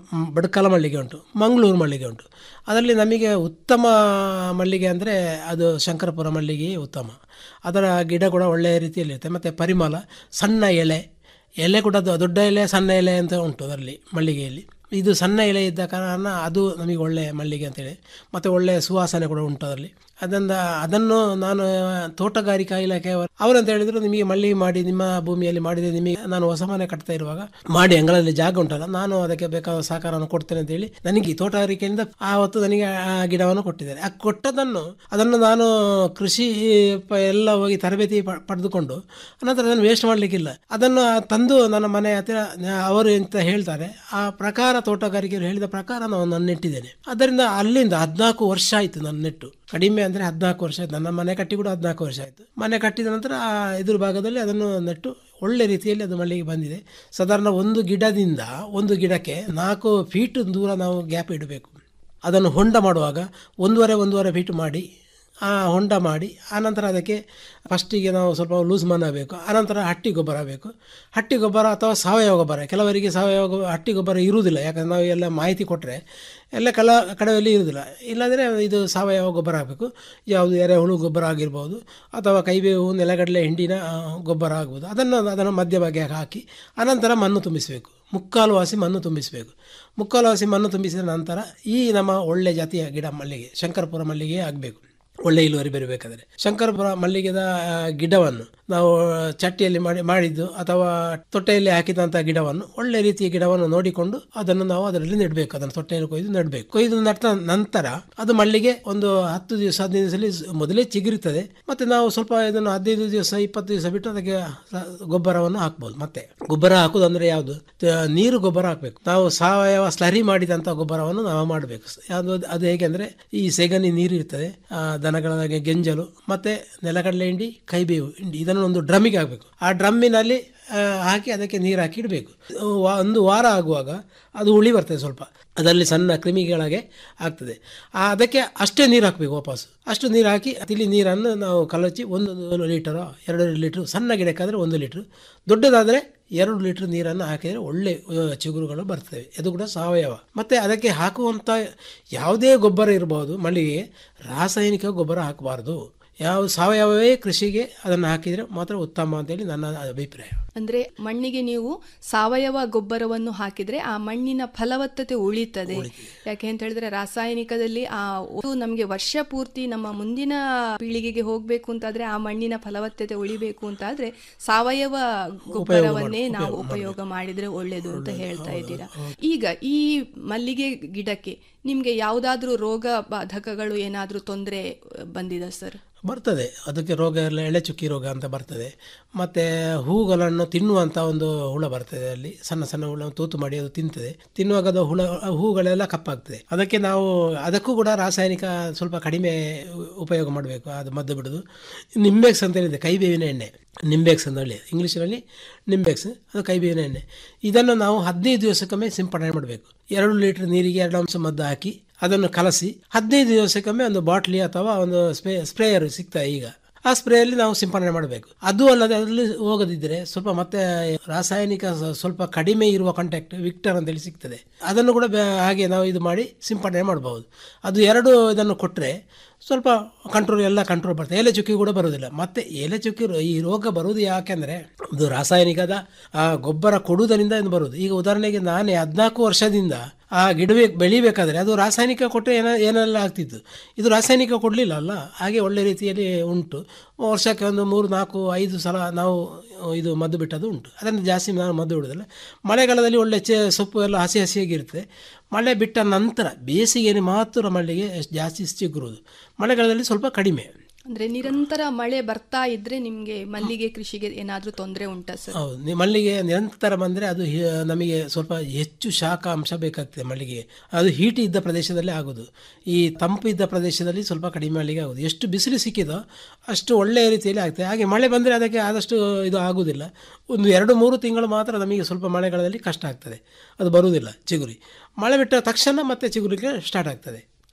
O: ಮ್, ಬಡ್ಕಲ ಮಲ್ಲಿಗೆ ಉಂಟು ಮಂಗಳೂರು ಮಲ್ಲಿಗೆ ಉಂಟು ಅದರಲ್ಲಿ ನಮಗೆ ಉತ್ತಮ ಮಲ್ಲಿಗೆ ಅಂದರೆ ಅದು ಶಂಕರಪುರ ಮಲ್ಲಿಗೆ ಉತ್ತಮ ಅದರ ಗಿಡ ಕೂಡ ಒಳ್ಳೆಯ ರೀತಿಯಲ್ಲಿರುತ್ತೆ ಮತ್ತು ಪರಿಮಳ ಸಣ್ಣ ಎಲೆ ಎಲೆ ಕೂಡ ದೊ- ದೊಡ್ಡ ಎಲೆ ಸಣ್ಣ ಎಲೆ ಅಂತ ಉಂಟು ಅದರಲ್ಲಿ ಮಲ್ಲಿಗೆಯಲ್ಲಿ ಇದು ಸಣ್ಣ ಎಲೆ ಇದ್ದ ಕಾರಣ ಅದು ನಮಗೆ ಒಳ್ಳೆಯ ಮಲ್ಲಿಗೆ ಅಂತೇಳಿ ಮತ್ತು ಒಳ್ಳೆಯ ಸುವಾಸನೆ ಕೂಡ ಉಂಟು ಅದರಲ್ಲಿ ಅದರಿಂದ ಅದನ್ನು ನಾನು ತೋಟಗಾರಿಕಾ ಇಲಾಖೆ ಅವರಂತ ಹೇಳಿದ್ರು ನಿಮಗೆ ಮಲ್ಲಿಗೆ ಮಾಡಿ ನಿಮ್ಮ ಭೂಮಿಯಲ್ಲಿ ಮಾಡಿದೆ ನಿಮಗೆ ನಾನು ಹೊಸ ಮನೆ ಕಟ್ತಾ ಇರುವಾಗ ಮಾಡಿ ಅಂಗಳಲ್ಲಿ ಜಾಗ ಉಂಟಲ್ಲ ನಾನು ಅದಕ್ಕೆ ಬೇಕಾದ ಸಹಕಾರವನ್ನು ಕೊಡ್ತೇನೆ ಅಂತ ಹೇಳಿ ನನಗೆ ಈ ತೋಟಗಾರಿಕೆಯಿಂದ ಆವತ್ತು ನನಗೆ ಆ ಗಿಡವನ್ನು ಕೊಟ್ಟಿದ್ದಾರೆ ಆ ಕೊಟ್ಟದನ್ನು ಅದನ್ನು ನಾನು ಕೃಷಿ ಪ- ಎಲ್ಲ ಹೋಗಿ ತರಬೇತಿ ಪ- ಪಡೆದುಕೊಂಡು ಅನಂತರ ಅದನ್ನು ವೇಸ್ಟ್ ಮಾಡಲಿಕ್ಕಿಲ್ಲ ಅದನ್ನು ತಂದು ನನ್ನ ಮನೆ ಹತ್ತಿರ ನ- ಅವರು ಅಂತ ಹೇಳ್ತಾರೆ ಆ ಪ್ರಕಾರ ತೋಟಗಾರಿಕೆಯವರು ಹೇಳಿದ ಪ್ರಕಾರ ನಾವು ನಾನು ನೆಟ್ಟಿದ್ದೇನೆ ಅದರಿಂದ ಅಲ್ಲಿಂದ ಹದಿನಾಲ್ಕು ವರ್ಷ ಆಯಿತು ನನ್ನ ನೆಟ್ಟು ಕಡಿಮೆ ಅಂದರೆ ಹದಿನಾಲ್ಕು ವರ್ಷ ಆಯ್ತು ನನ್ನ ಮನೆ ಕಟ್ಟಿ ಕೂಡ ಹದಿನಾಲ್ಕು ವರ್ಷ ಆಯಿತು ಮನೆ ಕಟ್ಟಿದ ನಂತರ ಆ ಎದುರು ಭಾಗದಲ್ಲಿ ಅದನ್ನು ನೆಟ್ಟು ಒಳ್ಳೆ ರೀತಿಯಲ್ಲಿ ಅದು ಮಲ್ಲಿಗೆ ಬಂದಿದೆ ಸಾಧಾರಣ ಒಂದು ಗಿಡದಿಂದ ಒಂದು ಗಿಡಕ್ಕೆ ನಾಲ್ಕು ಫೀಟ್ ದೂರ ನಾವು ಗ್ಯಾಪ್ ಇಡಬೇಕು ಅದನ್ನು ಹೊಂಡ ಮಾಡುವಾಗ ಒಂದೂವರೆ ಒಂದೂವರೆ ಫೀಟ್ ಮಾಡಿ ಆ ಹೊಂಡ ಮಾಡಿ ಆನಂತರ ಅದಕ್ಕೆ ಫಸ್ಟಿಗೆ ನಾವು ಸ್ವಲ್ಪ ಲೂಸ್ ಮಾಡಬೇಕು ಆನಂತರ ಹಟ್ಟಿ ಗೊಬ್ಬರ ಬೇಕು ಹಟ್ಟಿ ಗೊಬ್ಬರ ಅಥವಾ ಸಾವಯವ ಗೊಬ್ಬರ ಕೆಲವರಿಗೆ ಸಾವಯವ ಗೊ- ಹಟ್ಟಿ ಗೊಬ್ಬರ ಇರುವುದಿಲ್ಲ ಯಾಕಂದ್ರೆ ನಾವು ಎಲ್ಲ ಮಾಹಿತಿ ಕೊಟ್ಟರೆ ಎಲ್ಲ ಕೆಲ ಕಡೆಯಲ್ಲಿ ಇರುವುದಿಲ್ಲ ಇಲ್ಲಾಂದರೆ ಇದು ಸಾವಯವ ಗೊಬ್ಬರ ಹಾಕಬೇಕು ಯಾವುದು ಎರೆಹುಳು ಗೊಬ್ಬರ ಆಗಿರ್ಬೋದು ಅಥವಾ ಕೈಬೇವು ನೆಲಗಡಲೆ ಹಿಂಡಿನ ಆ, ಗೊಬ್ಬರ ಆಗ್ಬೋದು ಅದನ್ನು ಅದನ್ನು ಮಧ್ಯಭಾಗ ಹಾಕಿ ಅನಂತರ ಮಣ್ಣು ತುಂಬಿಸಬೇಕು ಮುಕ್ಕಾಲು ವಾಸಿ ಮಣ್ಣು ತುಂಬಿಸಬೇಕು ಮುಕ್ಕಾಲು ವಾಸಿ ಮಣ್ಣು ತುಂಬಿಸಿದ ನಂತರ ಈ ನಮ್ಮ ಒಳ್ಳೆ ಜಾತಿಯ ಗಿಡ ಮಲ್ಲಿಗೆ ಶಂಕರಪುರ ಮಲ್ಲಿಗೆ ಆಗಬೇಕು ಒಳ್ಳೆ ಇಳುವರಿ ಬರಬೇಕಾದ್ರೆ ಶಂಕರಪುರ ಮಲ್ಲಿಗೆದ ಆ, ಗಿಡವನ್ನು ನಾವು ಚಟ್ಟಿಯಲ್ಲಿ ಮಾಡಿ ಮಾಡಿದ್ದು ಅಥವಾ ತೊಟ್ಟೆಯಲ್ಲಿ ಹಾಕಿದಂಥ ಗಿಡವನ್ನು ಒಳ್ಳೆ ರೀತಿಯ ಗಿಡವನ್ನು ನೋಡಿಕೊಂಡು ಅದನ್ನು ನಾವು ಅದರಲ್ಲಿ ನೆಡಬೇಕು ಅದನ್ನು ತೊಟ್ಟೆಯಲ್ಲಿ ಕೊಯ್ದು ನೆಡಬೇಕು ಕೊಯ್ದು ನಟ್ಟ ನಂತರ ಅದು ಮಲ್ಲಿಗೆ ಒಂದು ಹತ್ತು ದಿವಸ ಹದಿನೈದು ದಿವಸದಲ್ಲಿ ಸ್- ಮೊದಲೇ ಚಿಗುರುತ್ತದೆ ಮತ್ತೆ ನಾವು ಸ್ವಲ್ಪ ಇದನ್ನು ಹದಿನೈದು ದಿವಸ ಇಪ್ಪತ್ತು ದಿವಸ ಬಿಟ್ಟು ಅದಕ್ಕೆ ಸ- ಗೊಬ್ಬರವನ್ನು ಹಾಕ್ಬೋದು ಮತ್ತೆ ಗೊಬ್ಬರ ಹಾಕುದು ಅಂದ್ರೆ ಯಾವುದು ತ- ನೀರು ಗೊಬ್ಬರ ಹಾಕಬೇಕು ನಾವು ಸಾವಯವ ಸ್ಲರಿ ಮಾಡಿದಂಥ ಗೊಬ್ಬರವನ್ನು ನಾವು ಮಾಡಬೇಕು ಯಾವುದು ಅದು ಹೇಗೆ ಅಂದ್ರೆ ಈ ಸೆಗಣಿ ನೀರು ಇರ್ತದೆ ಆ, ದನಗಳ ಗೆಂಜಲು ಮತ್ತೆ ನೆಲಗಡಲೆ ಹಿಂಡಿ ಕೈಬೇವು ಹಿಂಡಿ ಇದನ್ನು ಒಂದು ಡ್ರಮ್ಮಿಗೆ ಹಾಕಬೇಕು ಆ ಡ್ರಮ್ಮಿನಲ್ಲಿ ಆ, ಹಾಕಿ ಅದಕ್ಕೆ ನೀರು ಹಾಕಿ ಇಡಬೇಕು ಒಂದು ವಾರ ಆಗುವಾಗ ಅದು ಉಳಿ ಬರ್ತದೆ ಸ್ವಲ್ಪ ಅದರಲ್ಲಿ ಸಣ್ಣ ಕ್ರಿಮಿಗಳಿಗೆ ಆಗ್ತದೆ ಆ, ಅದಕ್ಕೆ ಅಷ್ಟೇ ನೀರು ಹಾಕಬೇಕು ವಾಪಸ್ ಅಷ್ಟು ನೀರು ಹಾಕಿ ತಿಳಿ ನೀರನ್ನು ನಾವು ಕಲಚಿ ಒಂದು ಲೀಟರೋ ಎರಡು ಲೀಟ್ರು ಸಣ್ಣ ಗಿಡಕ್ಕಾದರೆ ಒಂದು ಲೀಟ್ರು ದೊಡ್ಡದಾದರೆ ಎರಡು ಲೀಟ್ರ್ ನೀರನ್ನು ಹಾಕಿದರೆ ಒಳ್ಳೆ ಆ, ಚಿಗುರುಗಳು ಬರ್ತವೆ ಇದು ಕೂಡ ಸಾವಯವ ಮತ್ತು ಅದಕ್ಕೆ ಹಾಕುವಂಥ ಯಾವುದೇ ಗೊಬ್ಬರ ಇರಬಹುದು ಮಲ್ಲಿಗೆಗೆ ರಾಸಾಯನಿಕ ಗೊಬ್ಬರ ಹಾಕಬಾರ್ದು ಯಾವ ಸಾವಯವವೇ ಕೃಷಿಗೆ ಅದನ್ನು ಹಾಕಿದರೆ ಮಾತ್ರ ಉತ್ತಮ ಅಂತೇಳಿ ನನ್ನ ಅಭಿಪ್ರಾಯ
N: ಅಂದ್ರೆ ಮಣ್ಣಿಗೆ ನೀವು ಸಾವಯವ ಗೊಬ್ಬರವನ್ನು ಹಾಕಿದ್ರೆ ಆ ಮಣ್ಣಿನ ಫಲವತ್ತತೆ ಉಳಿತದೆ ಯಾಕೆ ಅಂತ ಹೇಳಿದ್ರೆ ರಾಸಾಯನಿಕದಲ್ಲಿ ಆ ಒಂದು ನಮಗೆ ವರ್ಷ ಪೂರ್ತಿ ನಮ್ಮ ಮುಂದಿನ ಪೀಳಿಗೆಗೆ ಹೋಗ್ಬೇಕು ಅಂತಾದ್ರೆ ಆ ಮಣ್ಣಿನ ಫಲವತ್ತತೆ ಉಳಿಬೇಕು ಅಂತಾದ್ರೆ ಸಾವಯವ ಗೊಬ್ಬರವನ್ನೇ
O: ಮಾಡು-
N: ನಾವು
O: ಉಪಯೋಗ
N: ಉಪಯೋಗ ಮಾಡಿದ್ರೆ ಒಳ್ಳೇದು ಅಂತ ಹೇಳ್ತಾ ಇದ್ದೀರಾ ಈಗ ಈ ಮಲ್ಲಿಗೆ ಗಿಡಕ್ಕೆ ನಿಮ್ಗೆ ಯಾವ್ದಾದ್ರೂ ರೋಗ ಬಾಧಕಗಳು ಏನಾದ್ರೂ ತೊಂದರೆ ಬಂದಿದೆ ಸರ್
O: ಬರ್ತದೆ ಅದಕ್ಕೆ ರೋಗ ಎಲ್ಲ ಎಳೆಚುಕ್ಕಿ ರೋಗ ಅಂತ ಬರ್ತದೆ ಮತ್ತು ಹೂಗಳನ್ನು ತಿನ್ನುವಂಥ ಒಂದು ಹುಳ ಬರ್ತದೆ ಅಲ್ಲಿ ಸಣ್ಣ ಸಣ್ಣ ಹುಳ ತೂತು ಮಾಡಿ ಅದು ತಿಂತದೆ ತಿನ್ನುವಾಗ ಅದು ಹುಳ ಹೂಗಳೆಲ್ಲ ಕಪ್ಪಾಗ್ತದೆ ಅದಕ್ಕೆ ನಾವು ಅದಕ್ಕೂ ಕೂಡ ರಾಸಾಯನಿಕ ಸ್ವಲ್ಪ ಕಡಿಮೆ ಉಪಯೋಗ ಮಾಡಬೇಕು ಅದು ಮದ್ದು ಬಿಡೋದು ನಿಂಬೆಕ್ಸ್ ಅಂತ ಹೇಳಿದೆ ಕೈಬೇವಿನ ಎಣ್ಣೆ ನಿಂಬೆಕ್ಸ್ ಅಂತ ಹೇಳಿ ಇಂಗ್ಲೀಷಲ್ಲಿ ನಿಂಬೆಕ್ಸ್ ಅದು ಕೈಬೇವಿನ ಎಣ್ಣೆ ಇದನ್ನು ನಾವು ಹದಿನೈದು ದಿವಸಕ್ಕೊಮ್ಮೆ ಸಿಂಪಡಣೆ ಮಾಡಬೇಕು ಎರಡು ಲೀಟರ್ ನೀರಿಗೆ ಎರಡು ಅಂಶ ಮದ್ದು ಹಾಕಿ ಅದನ್ನು ಕಲಸಿ ಹದಿನೈದು ದಿವಸಕ್ಕೊಮ್ಮೆ ಒಂದು ಬಾಟ್ಲಿ ಅಥವಾ ಒಂದು ಸ್ಪ್ರೇ ಸ್ಪ್ರೇಯರ್ ಸಿಗ್ತದೆ ಈಗ ಆ ಸ್ಪ್ರೇಯಲ್ಲಿ ನಾವು ಸಿಂಪಡಣೆ ಮಾಡಬೇಕು ಅದು ಅಲ್ಲದೆ ಅದರಲ್ಲಿ ಹೋಗದಿದ್ದರೆ ಸ್ವಲ್ಪ ಮತ್ತೆ ರಾಸಾಯನಿಕ ಸ- ಸ್ವಲ್ಪ ಕಡಿಮೆ ಇರುವ ಕಾಂಟ್ಯಾಕ್ಟ್ ವಿಕ್ಟರ್ ಅಂತೇಳಿ ಸಿಗ್ತದೆ ಅದನ್ನು ಕೂಡ ಬೆ- ಹಾಗೆ ನಾವು ಇದು ಮಾಡಿ ಸಿಂಪಡಣೆ ಮಾಡಬಹುದು ಅದು ಎರಡು ಇದನ್ನು ಕೊಟ್ಟರೆ ಸ್ವಲ್ಪ ಕಂಟ್ರೋಲ್ ಎಲ್ಲ ಕಂಟ್ರೋಲ್ ಬರ್ತದೆ ಎಲೆ ಚುಕ್ಕಿ ಕೂಡ ಬರುವುದಿಲ್ಲ ಮತ್ತೆ ಎಲೆ ಚುಕ್ಕಿ ರೋ- ಈ ರೋಗ ಬರುವುದು ಯಾಕೆಂದ್ರೆ ಅದು ರಾಸಾಯನಿಕದ ಆ ಗೊಬ್ಬರ ಕೊಡುವುದರಿಂದ ಇದು ಬರುವುದು ಈಗ ಉದಾಹರಣೆಗೆ ನಾನೇ ಹದಿನಾಲ್ಕು ವರ್ಷದಿಂದ ಆ ಗಿಡವೇ ಬೆಳಿಬೇಕಾದ್ರೆ ಅದು ರಾಸಾಯನಿಕ ಕೊಟ್ಟರೆ ಏನ ಏನೆಲ್ಲ ಆಗ್ತಿತ್ತು ಇದು ರಾಸಾಯನಿಕ ಕೊಡಲಿಲ್ಲ ಅಲ್ಲ ಹಾಗೆ ಒಳ್ಳೆ ರೀತಿಯಲ್ಲಿ ಉಂಟು ವರ್ಷಕ್ಕೆ ಒಂದು ಮೂರು ನಾಲ್ಕು ಐದು ಸಲ ನಾವು ಇದು ಮದ್ದು ಬಿಟ್ಟದ್ದು ಉಂಟು ಅದನ್ನು ಜಾಸ್ತಿ ನಾನು ಮದ್ದು ಬಿಡೋದಿಲ್ಲ ಮಳೆಗಾಲದಲ್ಲಿ ಒಳ್ಳೆ ಚೆ ಸೊಪ್ಪು ಎಲ್ಲ ಹಸಿ ಹಸಿಯಾಗಿರುತ್ತೆ ಮಳೆ ಬಿಟ್ಟ ನಂತರ ಬೇಸಿಗೆಯಲ್ಲಿ ಮಾತ್ರ ಮಳೆಗೆ ಜಾಸ್ತಿ ಚಿಗುರುವುದು ಮಳೆಗಾಲದಲ್ಲಿ ಸ್ವಲ್ಪ ಕಡಿಮೆ
N: ಅಂದ್ರೆ ನಿರಂತರ ಮಳೆ ಬರ್ತಾ ಇದ್ರೆ ನಿಮ್ಗೆ ಮಲ್ಲಿಗೆ ಕೃಷಿಗೆ ಏನಾದ್ರೂ ತೊಂದರೆ ಉಂಟಾ ಸರ್
O: ಹೌದು ನಿ- ಮಲ್ಲಿಗೆ ನಿರಂತರ ಬಂದರೆ ಅದು ಹಿ- ನಮಗೆ ಸ್ವಲ್ಪ ಹೆಚ್ಚು ಶಾಖ ಅಂಶ ಬೇಕಾಗ್ತದೆ ಮಲ್ಲಿಗೆ ಅದು ಹೀಟ್ ಇದ್ದ ಪ್ರದೇಶದಲ್ಲಿ ಆಗೋದು ಈ ತಂಪು ಇದ್ದ ಪ್ರದೇಶದಲ್ಲಿ ಸ್ವಲ್ಪ ಕಡಿಮೆ ಮಲ್ಲಿಗೆ ಆಗೋದು ಎಷ್ಟು ಬಿಸಿಲು ಸಿಕ್ಕಿದೋ ಅಷ್ಟು ಒಳ್ಳೆಯ ರೀತಿಯಲ್ಲಿ ಆಗ್ತದೆ ಹಾಗೆ ಮಳೆ ಬಂದರೆ ಅದಕ್ಕೆ ಆದಷ್ಟು ಇದು ಆಗುವುದಿಲ್ಲ ಒಂದು ಎರಡು ಮೂರು ತಿಂಗಳು ಮಾತ್ರ ನಮಗೆ ಸ್ವಲ್ಪ ಮಳೆಗಾಲದಲ್ಲಿ ಕಷ್ಟ ಆಗ್ತದೆ ಅದು ಬರುವುದಿಲ್ಲ ಚಿಗುರಿ ಮಳೆ ಬಿಟ್ಟ ತಕ್ಷಣ ಮತ್ತೆ ಚಿಗುರಿಗೆ ಸ್ಟಾರ್ಟ್ ಆಗ್ತದೆ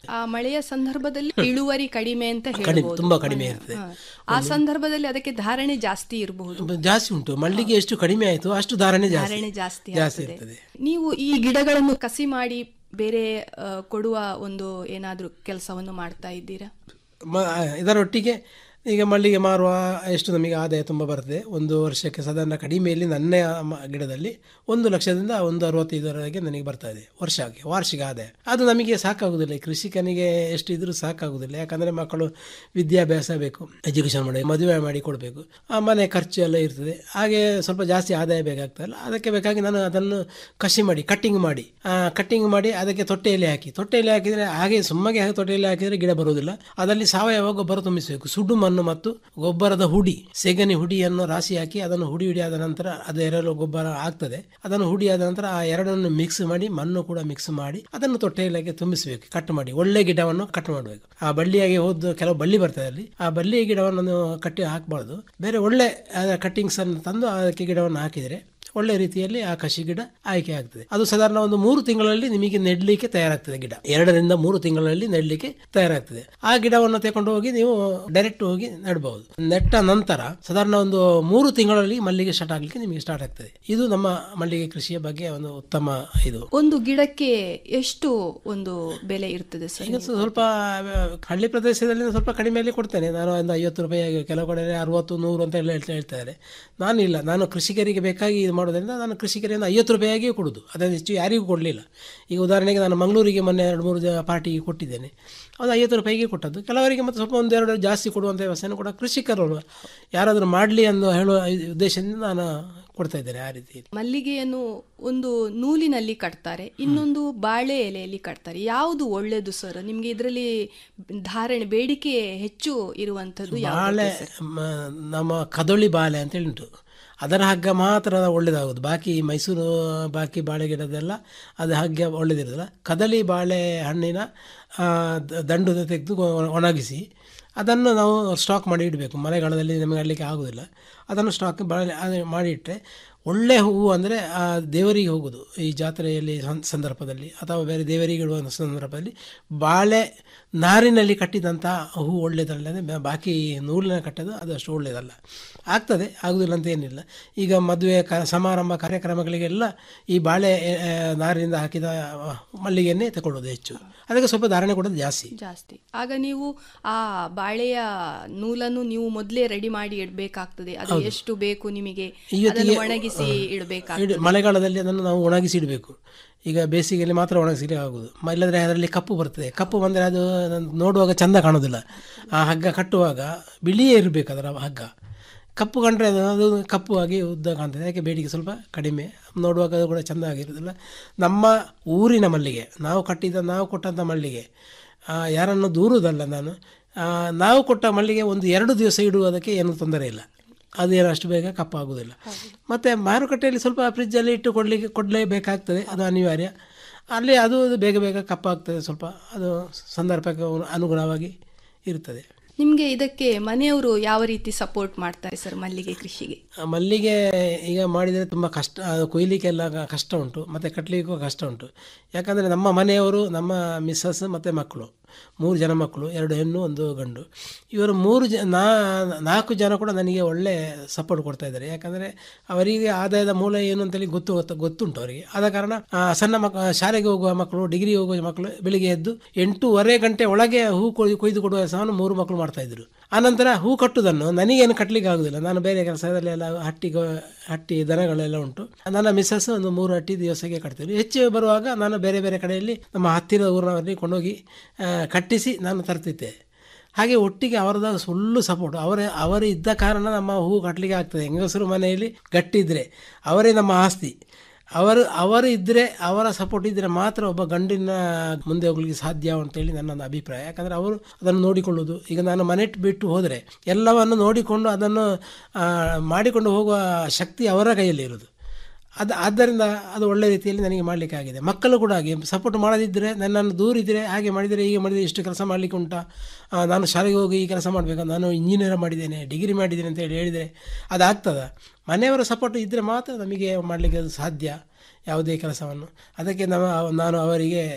N: ಆ ಮಳೆಯ ಸಂದರ್ಭದಲ್ಲಿ ಇಳುವರಿ ಕಡಿಮೆ ಅಂತ
O: ಕಡಿಮೆ
N: ಹೇಳ್ಬೋದು
O: ತುಂಬಾ ಕಡಿಮೆ ಇರ್ತದೆ
N: ಹಾ. ಆ ಸಂದರ್ಭದಲ್ಲಿ ಅದಕ್ಕೆ ಧಾರಣೆ ಜಾಸ್ತಿ ಇರಬಹುದು
O: ಜಾಸ್ತಿ ಉಂಟು ಮಲ್ಲಿಗೆ ಎಷ್ಟು ಕಡಿಮೆ ಆಯಿತು ಅಷ್ಟು ಧಾರಣೆ ಜಾಸ್ತಿ
N: ಧಾರಣೆ ಜಾಸ್ತಿ
O: ಜಾಸ್ತಿ
N: ಆಗ್ತದೆ.
O: ಇರ್ತದೆ
N: ನೀವು ಈ ಗಿಡಗಳನ್ನು ಕಸಿ ಮಾಡಿ ಬೇರೆ ಆ, ಕೊಡುವ ಒಂದು ಏನಾದ್ರೂ ಕೆಲಸವನ್ನು ಮಾಡ್ತಾ ಇದ್ದೀರಾ
O: ಮ- ಇದರೊಟ್ಟಿಗೆ ಈಗ ಮಲ್ಲಿಗೆ ಮಾರುವ ಎಷ್ಟು ನಮಗೆ ಆದಾಯ ತುಂಬ ಬರ್ತದೆ ಒಂದು ವರ್ಷಕ್ಕೆ ಸಾಧಾರಣ ಕಡಿಮೆಯಲ್ಲಿ ನನ್ನ ಮ- ಗಿಡದಲ್ಲಿ ಒಂದು ಲಕ್ಷದಿಂದ ಒಂದು ಅರವತ್ತೈದರವರೆಗೆ ನನಗೆ ಬರ್ತಾ ಇದೆ ವರ್ಷಕ್ಕೆ ವಾರ್ಷಿಕ ಆದಾಯ ಅದು ನಮಗೆ ಸಾಕಾಗುವುದಿಲ್ಲ ಈ ಕೃಷಿಕನಿಗೆ ಎಷ್ಟು ಇದ್ರೂ ಸಾಕಾಗುವುದಿಲ್ಲ ಯಾಕಂದರೆ ಮಕ್ಕಳು ವಿದ್ಯಾಭ್ಯಾಸ ಬೇಕು ಎಜುಕೇಷನ್ ಮಾಡಿ ಮದುವೆ ಮಾಡಿ ಕೊಡಬೇಕು ಆ ಮನೆ ಖರ್ಚು ಎಲ್ಲ ಇರ್ತದೆ ಹಾಗೆ ಸ್ವಲ್ಪ ಜಾಸ್ತಿ ಆದಾಯ ಬೇಕಾಗ್ತದಲ್ಲ ಅದಕ್ಕೆ ಬೇಕಾಗಿ ನಾನು ಅದನ್ನು ಕಸಿ ಮಾಡಿ ಕಟ್ಟಿಂಗ್ ಮಾಡಿ ಕಟ್ಟಿಂಗ್ ಮಾಡಿ ಅದಕ್ಕೆ ತೊಟ್ಟೆಯಲ್ಲಿ ಹಾಕಿ ತೊಟ್ಟೆಯಲ್ಲಿ ಹಾಕಿದರೆ ಹಾಗೆ ಸುಮ್ಮಗೆ ಹಾಕಿ ತೊಟ್ಟೆಯಲ್ಲಿ ಹಾಕಿದರೆ ಗಿಡ ಬರುವುದಿಲ್ಲ ಅದರಲ್ಲಿ ಸಾವಯವ ಗೊಬ್ಬರ ತುಂಬಿಸಬೇಕು ಸುಡು ಮಣ್ಣು ಮತ್ತು ಗೊಬ್ಬರದ ಹುಡಿ ಸೆಗಣಿ ಹುಡಿಯನ್ನು ರಾಶಿ ಹಾಕಿ ಅದನ್ನು ಹುಡಿ ಹುಡಿ ಆದ ನಂತರ ಅದು ಎರಲು ಗೊಬ್ಬರ ಆಗ್ತದೆ ಅದನ್ನು ಹುಡಿ ಆದ ನಂತರ ಆ ಎರಡನ್ನು ಮಿಕ್ಸ್ ಮಾಡಿ ಮಣ್ಣು ಕೂಡ ಮಿಕ್ಸ್ ಮಾಡಿ ಅದನ್ನು ತೊಟ್ಟೆಯಲ್ಲಿ ತುಂಬಿಸಬೇಕು ಕಟ್ ಮಾಡಿ ಒಳ್ಳೆ ಗಿಡವನ್ನು ಕಟ್ ಮಾಡಬೇಕು ಆ ಬಳ್ಳಿಯಾಗಿ ಹೋದ ಕೆಲವು ಬಳ್ಳಿ ಬರ್ತದೆ ಅಲ್ಲಿ ಆ ಬಳ್ಳಿ ಗಿಡವನ್ನು ಕಟ್ಟಿ ಹಾಕಬಾರ್ದು ಬೇರೆ ಒಳ್ಳೆ ಕಟ್ಟಿಂಗ್ಸ್ ಅನ್ನು ತಂದು ಅದಕ್ಕೆ ಗಿಡವನ್ನು ಹಾಕಿದರೆ ಒಳ್ಳೆ ರೀತಿಯಲ್ಲಿ ಆ ಕಸಿ ಗಿಡ ಆಯ್ಕೆ ಆಗ್ತದೆ ಅದು ಸಾಧಾರಣ ಒಂದು ಮೂರು ತಿಂಗಳಲ್ಲಿ ನಿಮಗೆ ನೆಡ್ಲಿಕ್ಕೆ ತಯಾರಾಗ್ತದೆ ಗಿಡ ಎರಡರಿಂದ ಮೂರು ತಿಂಗಳಲ್ಲಿ ನೆಡ್ಲಿಕ್ಕೆ ತಯಾರಾಗ್ತದೆ ಆ ಗಿಡವನ್ನು ತಗೊಂಡು ಹೋಗಿ ನೀವು ಡೈರೆಕ್ಟ್ ಹೋಗಿ ನೆಡಬಹುದು ನೆಟ್ಟ ನಂತರ ಸಾಧಾರಣ ಒಂದು ಮೂರು ತಿಂಗಳಲ್ಲಿ ಮಲ್ಲಿಗೆ ಸ್ಟಾರ್ಟ್ ಆಗ್ಲಿಕ್ಕೆ ನಿಮಗೆ ಸ್ಟಾರ್ಟ್ ಆಗ್ತದೆ ಇದು ನಮ್ಮ ಮಲ್ಲಿಗೆ ಕೃಷಿಯ ಬಗ್ಗೆ ಒಂದು ಉತ್ತಮ ಇದು
N: ಒಂದು ಗಿಡಕ್ಕೆ ಎಷ್ಟು ಒಂದು ಬೆಲೆ ಇರ್ತದೆ ಸರ್
O: ಈಗ ಸ್ವಲ್ಪ ಹಳ್ಳಿ ಪ್ರದೇಶದಲ್ಲಿ ಸ್ವಲ್ಪ ಕಡಿಮೆಯಲ್ಲಿ ಕೊಡ್ತೇನೆ ನಾನು ಒಂದು ಐವತ್ತು ರೂಪಾಯಿ ಕೆಲವು ಕಡೆ ಅರವತ್ತು ನೂರು ಅಂತ ಎಲ್ಲ ಹೇಳ್ತಾ ಹೇಳ್ತಾರೆ ನಾನಿಲ್ಲ ನಾನು ಕೃಷಿಕರಿಗೆ ಬೇಕಾಗಿ ಇದು ಮಾಡೋದ್ರಿಂದ ನಾನು ಕೃಷಿಕರಿಂದ ಐವತ್ತು ರೂಪಾಯಿಯಾಗಿಯೇ ಕೊಡೋದು ಅದನ್ನು ಹೆಚ್ಚು ಯಾರಿಗೂ ಕೊಡಲಿಲ್ಲ ಈಗ ಉದಾಹರಣೆಗೆ ನಾನು ಮಂಗಳೂರಿಗೆ ಮೊನ್ನೆ ಎರಡು ಮೂರು ಜನ ಪಾರ್ಟಿಗೆ ಕೊಟ್ಟಿದ್ದೇನೆ ಅದು ಐವತ್ತು ರೂಪಾಯಿಗೆ ಕೊಟ್ಟದ್ದು ಕೆಲವರಿಗೆ ಮತ್ತು ಸ್ವಲ್ಪ ಒಂದೆರಡು ಜಾಸ್ತಿ ಕೊಡುವಂಥ ವ್ಯವಸ್ಥೆಯನ್ನು ಕೂಡ ಕೃಷಿಕರು ಯಾರಾದರೂ ಮಾಡಲಿ ಅನ್ನೋ ಹೇಳುವ ಉದ್ದೇಶದಿಂದ ನಾನು ಕೊಡ್ತಾ ಇದ್ದೇನೆ ಆ ರೀತಿ
N: ಮಲ್ಲಿಗೆಯನ್ನು ಒಂದು ನೂಲಿನಲ್ಲಿ ಕಟ್ತಾರೆ ಇನ್ನೊಂದು ಬಾಳೆ ಎಲೆಯಲ್ಲಿ ಕಟ್ತಾರೆ ಯಾವುದು ಒಳ್ಳೇದು ಸರ್ ನಿಮ್ಗೆ ಇದರಲ್ಲಿ ಧಾರಣೆ ಬೇಡಿಕೆ ಹೆಚ್ಚು ಇರುವಂತದ್ದು
O: ಬಾಳೆ ಮ- ನಮ್ಮ ಕದಳಿ ಬಾಳೆ ಅಂತೇಳಿ ಉಂಟು ಅದರ ಹಗ್ಗ ಮಾತ್ರ ಒಳ್ಳೇದಾಗೋದು ಬಾಕಿ ಮೈಸೂರು ಬಾಕಿ ಬಾಳೆ ಗಿಡದೆಲ್ಲ ಅದು ಹಗ್ಗ ಒಳ್ಳೇದಿರೋದಿಲ್ಲ ಕದಳಿ ಬಾಳೆ ಹಣ್ಣಿನ ಆ, ದ- ದಂಡು ತೆಗೆದು ಒ- ಒಣಗಿಸಿ ಅದನ್ನು ನಾವು ಸ್ಟಾಕ್ ಮಾಡಿ ಇಡಬೇಕು ಮಳೆಗಾಲದಲ್ಲಿ ನಮಗೆ ಆಡಲಿಕ್ಕೆ ಆಗೋದಿಲ್ಲ ಅದನ್ನು ಸ್ಟಾಕ್ ಬಾಳೆ ಅದು ಮಾಡಿಟ್ಟರೆ ಒಳ್ಳೆ ಹೂವು ಅಂದರೆ ಆ ದೇವರಿಗೆ ಹೋಗೋದು ಈ ಜಾತ್ರೆಯಲ್ಲಿ ಸಂ- ಸಂದರ್ಭದಲ್ಲಿ ಅಥವಾ ಬೇರೆ ದೇವರಿಗೆ ಇಡುವ ಸಂದರ್ಭದಲ್ಲಿ ಬಾಳೆ ನಾರಿನಲ್ಲಿ ಕಟ್ಟಿದಂಥ ಹೂ ಒಳ್ಳೆಯದಲ್ಲ ಬ- ಬಾಕಿ ನೂಲಿನ ಕಟ್ಟೋದು ಅದು ಅಷ್ಟು ಒಳ್ಳೆಯದಲ್ಲ ಆಗ್ತದೆ ಆಗುದಿಲ್ಲ ಅಂತ ಏನಿಲ್ಲ ಈಗ ಮದುವೆ ಕ ಸಮಾರಂಭ ಕಾರ್ಯಕ್ರಮಗಳಿಗೆಲ್ಲ ಈ ಬಾಳೆ ಆ, ನಾರಿನಿಂದ ಹಾಕಿದ ಆ, ಮಲ್ಲಿಗೆಯನ್ನೇ ತಗೊಳ್ಳೋದು ಹೆಚ್ಚು ಅದಕ್ಕೆ ಸ್ವಲ್ಪ ಧಾರಣೆ ಕೊಡೋದು ಜಾಸ್ತಿ
N: ಜಾಸ್ತಿ ಆಗ ನೀವು ಆ ಬಾಳೆಯ ನೂಲನ್ನು ನೀವು ಮೊದಲೇ ರೆಡಿ ಮಾಡಿ ಇಡಬೇಕಾಗ್ತದೆ ಅದು
O: ಹೌದು.
N: ಎಷ್ಟು ಬೇಕು ನಿಮಗೆ
O: ಇವತ್ತಿಗೆ-
N: ಅದನ್ನು ಒಣಗಿಸಿ
O: ಹಾ.
N: ಇಡಬೇಕಾಗ್ತದೆ
O: ಇಡು- ಮಳೆಗಾಲದಲ್ಲಿ ಅದನ್ನು ನಾವು ಒಣಗಿಸಿ ಇಡಬೇಕು ಈಗ ಬೇಸಿಗೆಯಲ್ಲಿ ಮಾತ್ರ ಒಣಗಿಸಿ ಆಗುದು ಮ- ಇಲ್ಲದ್ರೆ ಅದರಲ್ಲಿ ಕಪ್ಪು ಬರ್ತದೆ ಕಪ್ಪು ಬಂದರೆ ಅದು ನೋಡುವಾಗ ಚಂದ ಕಾಣೋದಿಲ್ಲ ಆ ಹಗ್ಗ ಕಟ್ಟುವಾಗ ಬಿಳಿಯೇ ಇರಬೇಕು ಅದರ ಹಗ್ಗ ಕಪ್ಪು ಕಂಡ್ರೆ ಅದು ಅದು ಕಪ್ಪು ಆಗಿ ಉದ್ದ ಕಾಣ್ತದೆ ಯಾಕೆ ಬೇಡಿಕೆ ಸ್ವಲ್ಪ ಕಡಿಮೆ ನೋಡುವಾಗ ಅದು ಕೂಡ ಚೆಂದ ಆಗಿರೋದಿಲ್ಲ ನಮ್ಮ ಊರಿನ ಮಲ್ಲಿಗೆ ನಾವು ಕಟ್ಟಿದ ನಾವು ಕೊಟ್ಟಂಥ ಮಲ್ಲಿಗೆ ಆ, ಯಾರನ್ನು ದೂರುವುದಲ್ಲ ನಾನು ಆ, ನಾವು ಕೊಟ್ಟ ಮಲ್ಲಿಗೆ ಒಂದು ಎರಡು ದಿವಸ ಇಡುವುದಕ್ಕೆ ಏನು ತೊಂದರೆ ಇಲ್ಲ ಅದೇನು ಅಷ್ಟು ಬೇಗ ಕಪ್ಪಾಗುವುದಿಲ್ಲ ಮತ್ತು ಮಾರುಕಟ್ಟೆಯಲ್ಲಿ ಸ್ವಲ್ಪ ಫ್ರಿಜ್ಜಲ್ಲಿ ಇಟ್ಟು ಕೊಡಲಿಕ್ಕೆ ಕೊಡಲೇಬೇಕಾಗ್ತದೆ ಅದು ಅನಿವಾರ್ಯ ಅಲ್ಲಿ ಅದು ಬೇಗ ಬೇಗ ಕಪ್ಪಾಗ್ತದೆ ಸ್ವಲ್ಪ ಅದು ಸಂದರ್ಭಕ್ಕೆ ಅನುಗುಣವಾಗಿ ಇರ್ತದೆ
N: ನಿಮ್ಗೆ ಇದಕ್ಕೆ ಮನೆಯವರು ಯಾವ ರೀತಿ ಸಪೋರ್ಟ್ ಮಾಡ್ತಾರೆ ಸರ್ ಮಲ್ಲಿಗೆ ಕೃಷಿಗೆ
O: ಆ ಮಲ್ಲಿಗೆ ಈಗ ಮಾಡಿದರೆ ತುಂಬ ಕಷ್ಟ ಅದು ಕೊಯ್ಲಿಕ್ಕೆಲ್ಲ ಕ- ಕಷ್ಟ ಉಂಟು ಮತ್ತು ಕಟ್ಟಲಿಕ್ಕೂ ಕಷ್ಟ ಉಂಟು ಯಾಕಂದರೆ ನಮ್ಮ ಮನೆಯವರು ನಮ್ಮ ಮಿಸ್ಸಸ್ ಮತ್ತು ಮಕ್ಕಳು ಮೂರು ಜನ ಮಕ್ಕಳು ಎರಡು ಹೆಣ್ಣು ಒಂದು ಗಂಡು ಇವರು ಮೂರು ಜ ನಾ ನಾಲ್ಕು ಜನ ಕೂಡ ನನಗೆ ಒಳ್ಳೆ ಸಪೋರ್ಟ್ ಕೊಡ್ತಾ ಇದ್ದಾರೆ ಯಾಕಂದರೆ ಅವರಿಗೆ ಆದಾಯದ ಮೂಲ ಏನು ಅಂತೇಳಿ ಗೊತ್ತು ಗೊತ್ತು- ಗೊತ್ತುಂಟು ಅವರಿಗೆ ಆದ ಕಾರಣ ಆ, ಸಣ್ಣ ಮಕ್ಕ ಶಾಲೆಗೆ ಹೋಗುವ ಮಕ್ಕಳು ಡಿಗ್ರಿ ಹೋಗುವ ಮಕ್ಕಳು ಬೆಳಿಗ್ಗೆ ಎದ್ದು ಎಂಟೂವರೆ ಗಂಟೆ ಒಳಗೆ ಹೂ ಕೊಯ್- ಕೊಯ್ದು ಕೊಡುವ ಕೆಲಸವನ್ನು ಮೂರು ಮಕ್ಕಳು ಮಾಡ್ತಾ ಇದ್ರು ಆನಂತರ ಹೂ ಕಟ್ಟುವುದನ್ನು ನನಗೇನು ಕಟ್ಟಲಿಕ್ಕೆ ಆಗುದಿಲ್ಲ ನಾನು ಬೇರೆ ಕೆಲಸದಲ್ಲಿ ಎಲ್ಲ ಹಟ್ಟಿ ಗೋ- ಹಟ್ಟಿ ದನಗಳೆಲ್ಲ ಉಂಟು ನನ್ನ ಮಿಸ್ಸಸ್ ಒಂದು ಮೂರು ಹಟ್ಟಿ ದಿವಸಕ್ಕೆ ಕಟ್ತೀವಿ ಹೆಚ್ಚು ಬರುವಾಗ ನಾನು ಬೇರೆ ಬೇರೆ ಕಡೆಯಲ್ಲಿ ನಮ್ಮ ಹತ್ತಿರದ ಊರಿನವರಲ್ಲಿ ಕೊಂಡೋಗಿ ಆ, ಕಟ್ಟಿಸಿ ನಾನು ತರ್ತಿದ್ದೆ ಹಾಗೆ ಒಟ್ಟಿಗೆ ಅವರದ ಸುಳ್ಳು ಸಪೋರ್ಟ್ ಅವರೇ ಅವರು ಇದ್ದ ಕಾರಣ ನಮ್ಮ ಹೂ ಕಟ್ಟಲಿಕ್ಕೆ ಆಗ್ತದೆ ಹೆಂಗಸರು ಮನೆಯಲ್ಲಿ ಗಟ್ಟಿದ್ರೆ ಅವರೇ ನಮ್ಮ ಆಸ್ತಿ ಅವರು ಅವರು ಇದ್ದರೆ ಅವರ ಸಪೋರ್ಟ್ ಇದ್ದರೆ ಮಾತ್ರ ಒಬ್ಬ ಗಂಡಿನ ಮುಂದೆ ಹೋಗ್ಲಿಕ್ಕೆ ಸಾಧ್ಯ ಅಂತೇಳಿ ನನ್ನ ಅಭಿಪ್ರಾಯ ಯಾಕಂದರೆ ಅವರು ಅದನ್ನು ನೋಡಿಕೊಳ್ಳುವುದು ಈಗ ನಾನು ಮನೆ ಬಿಟ್ಟು ಹೋದರೆ ಎಲ್ಲವನ್ನು ನೋಡಿಕೊಂಡು ಅದನ್ನು ಆ, ಮಾಡಿಕೊಂಡು ಹೋಗುವ ಶಕ್ತಿ ಅವರ ಕೈಯಲ್ಲಿ ಇರೋದು ಅದು ಆದ್ದರಿಂದ ಅದು ಒಳ್ಳೆ ರೀತಿಯಲ್ಲಿ ನನಗೆ ಮಾಡಲಿಕ್ಕೆ ಆಗಿದೆ ಮಕ್ಕಳು ಕೂಡ ಹಾಗೆ ಸಪೋರ್ಟ್ ಮಾಡದಿದ್ದರೆ ನನ್ನನ್ನು ದೂರಿದರೆ ಹಾಗೆ ಮಾಡಿದರೆ ಹೀಗೆ ಮಾಡಿದರೆ ಇಷ್ಟು ಕೆಲಸ ಮಾಡಲಿಕ್ಕೆ ಉಂಟಾ ಆ, ನಾನು ಶಾಲೆಗೆ ಹೋಗಿ ಈ ಕೆಲಸ ಮಾಡಬೇಕು ನಾನು ಇಂಜಿನಿಯರ್ ಮಾಡಿದ್ದೇನೆ ಡಿಗ್ರಿ ಮಾಡಿದ್ದೇನೆ ಅಂತ ಹೇಳಿ ಹೇಳಿದರೆ ಅದಾಗ್ತದ ಮನೆಯವರ ಸಪೋರ್ಟ್ ಇದ್ದರೆ ಮಾತ್ರ ನಮಗೆ ಮಾಡಲಿಕ್ಕೆ ಅದು ಸಾಧ್ಯ ಯಾವುದೇ ಕೆಲಸವನ್ನು ಅದಕ್ಕೆ ನಮ್ಮ ನಾನು ಅವರಿಗೆ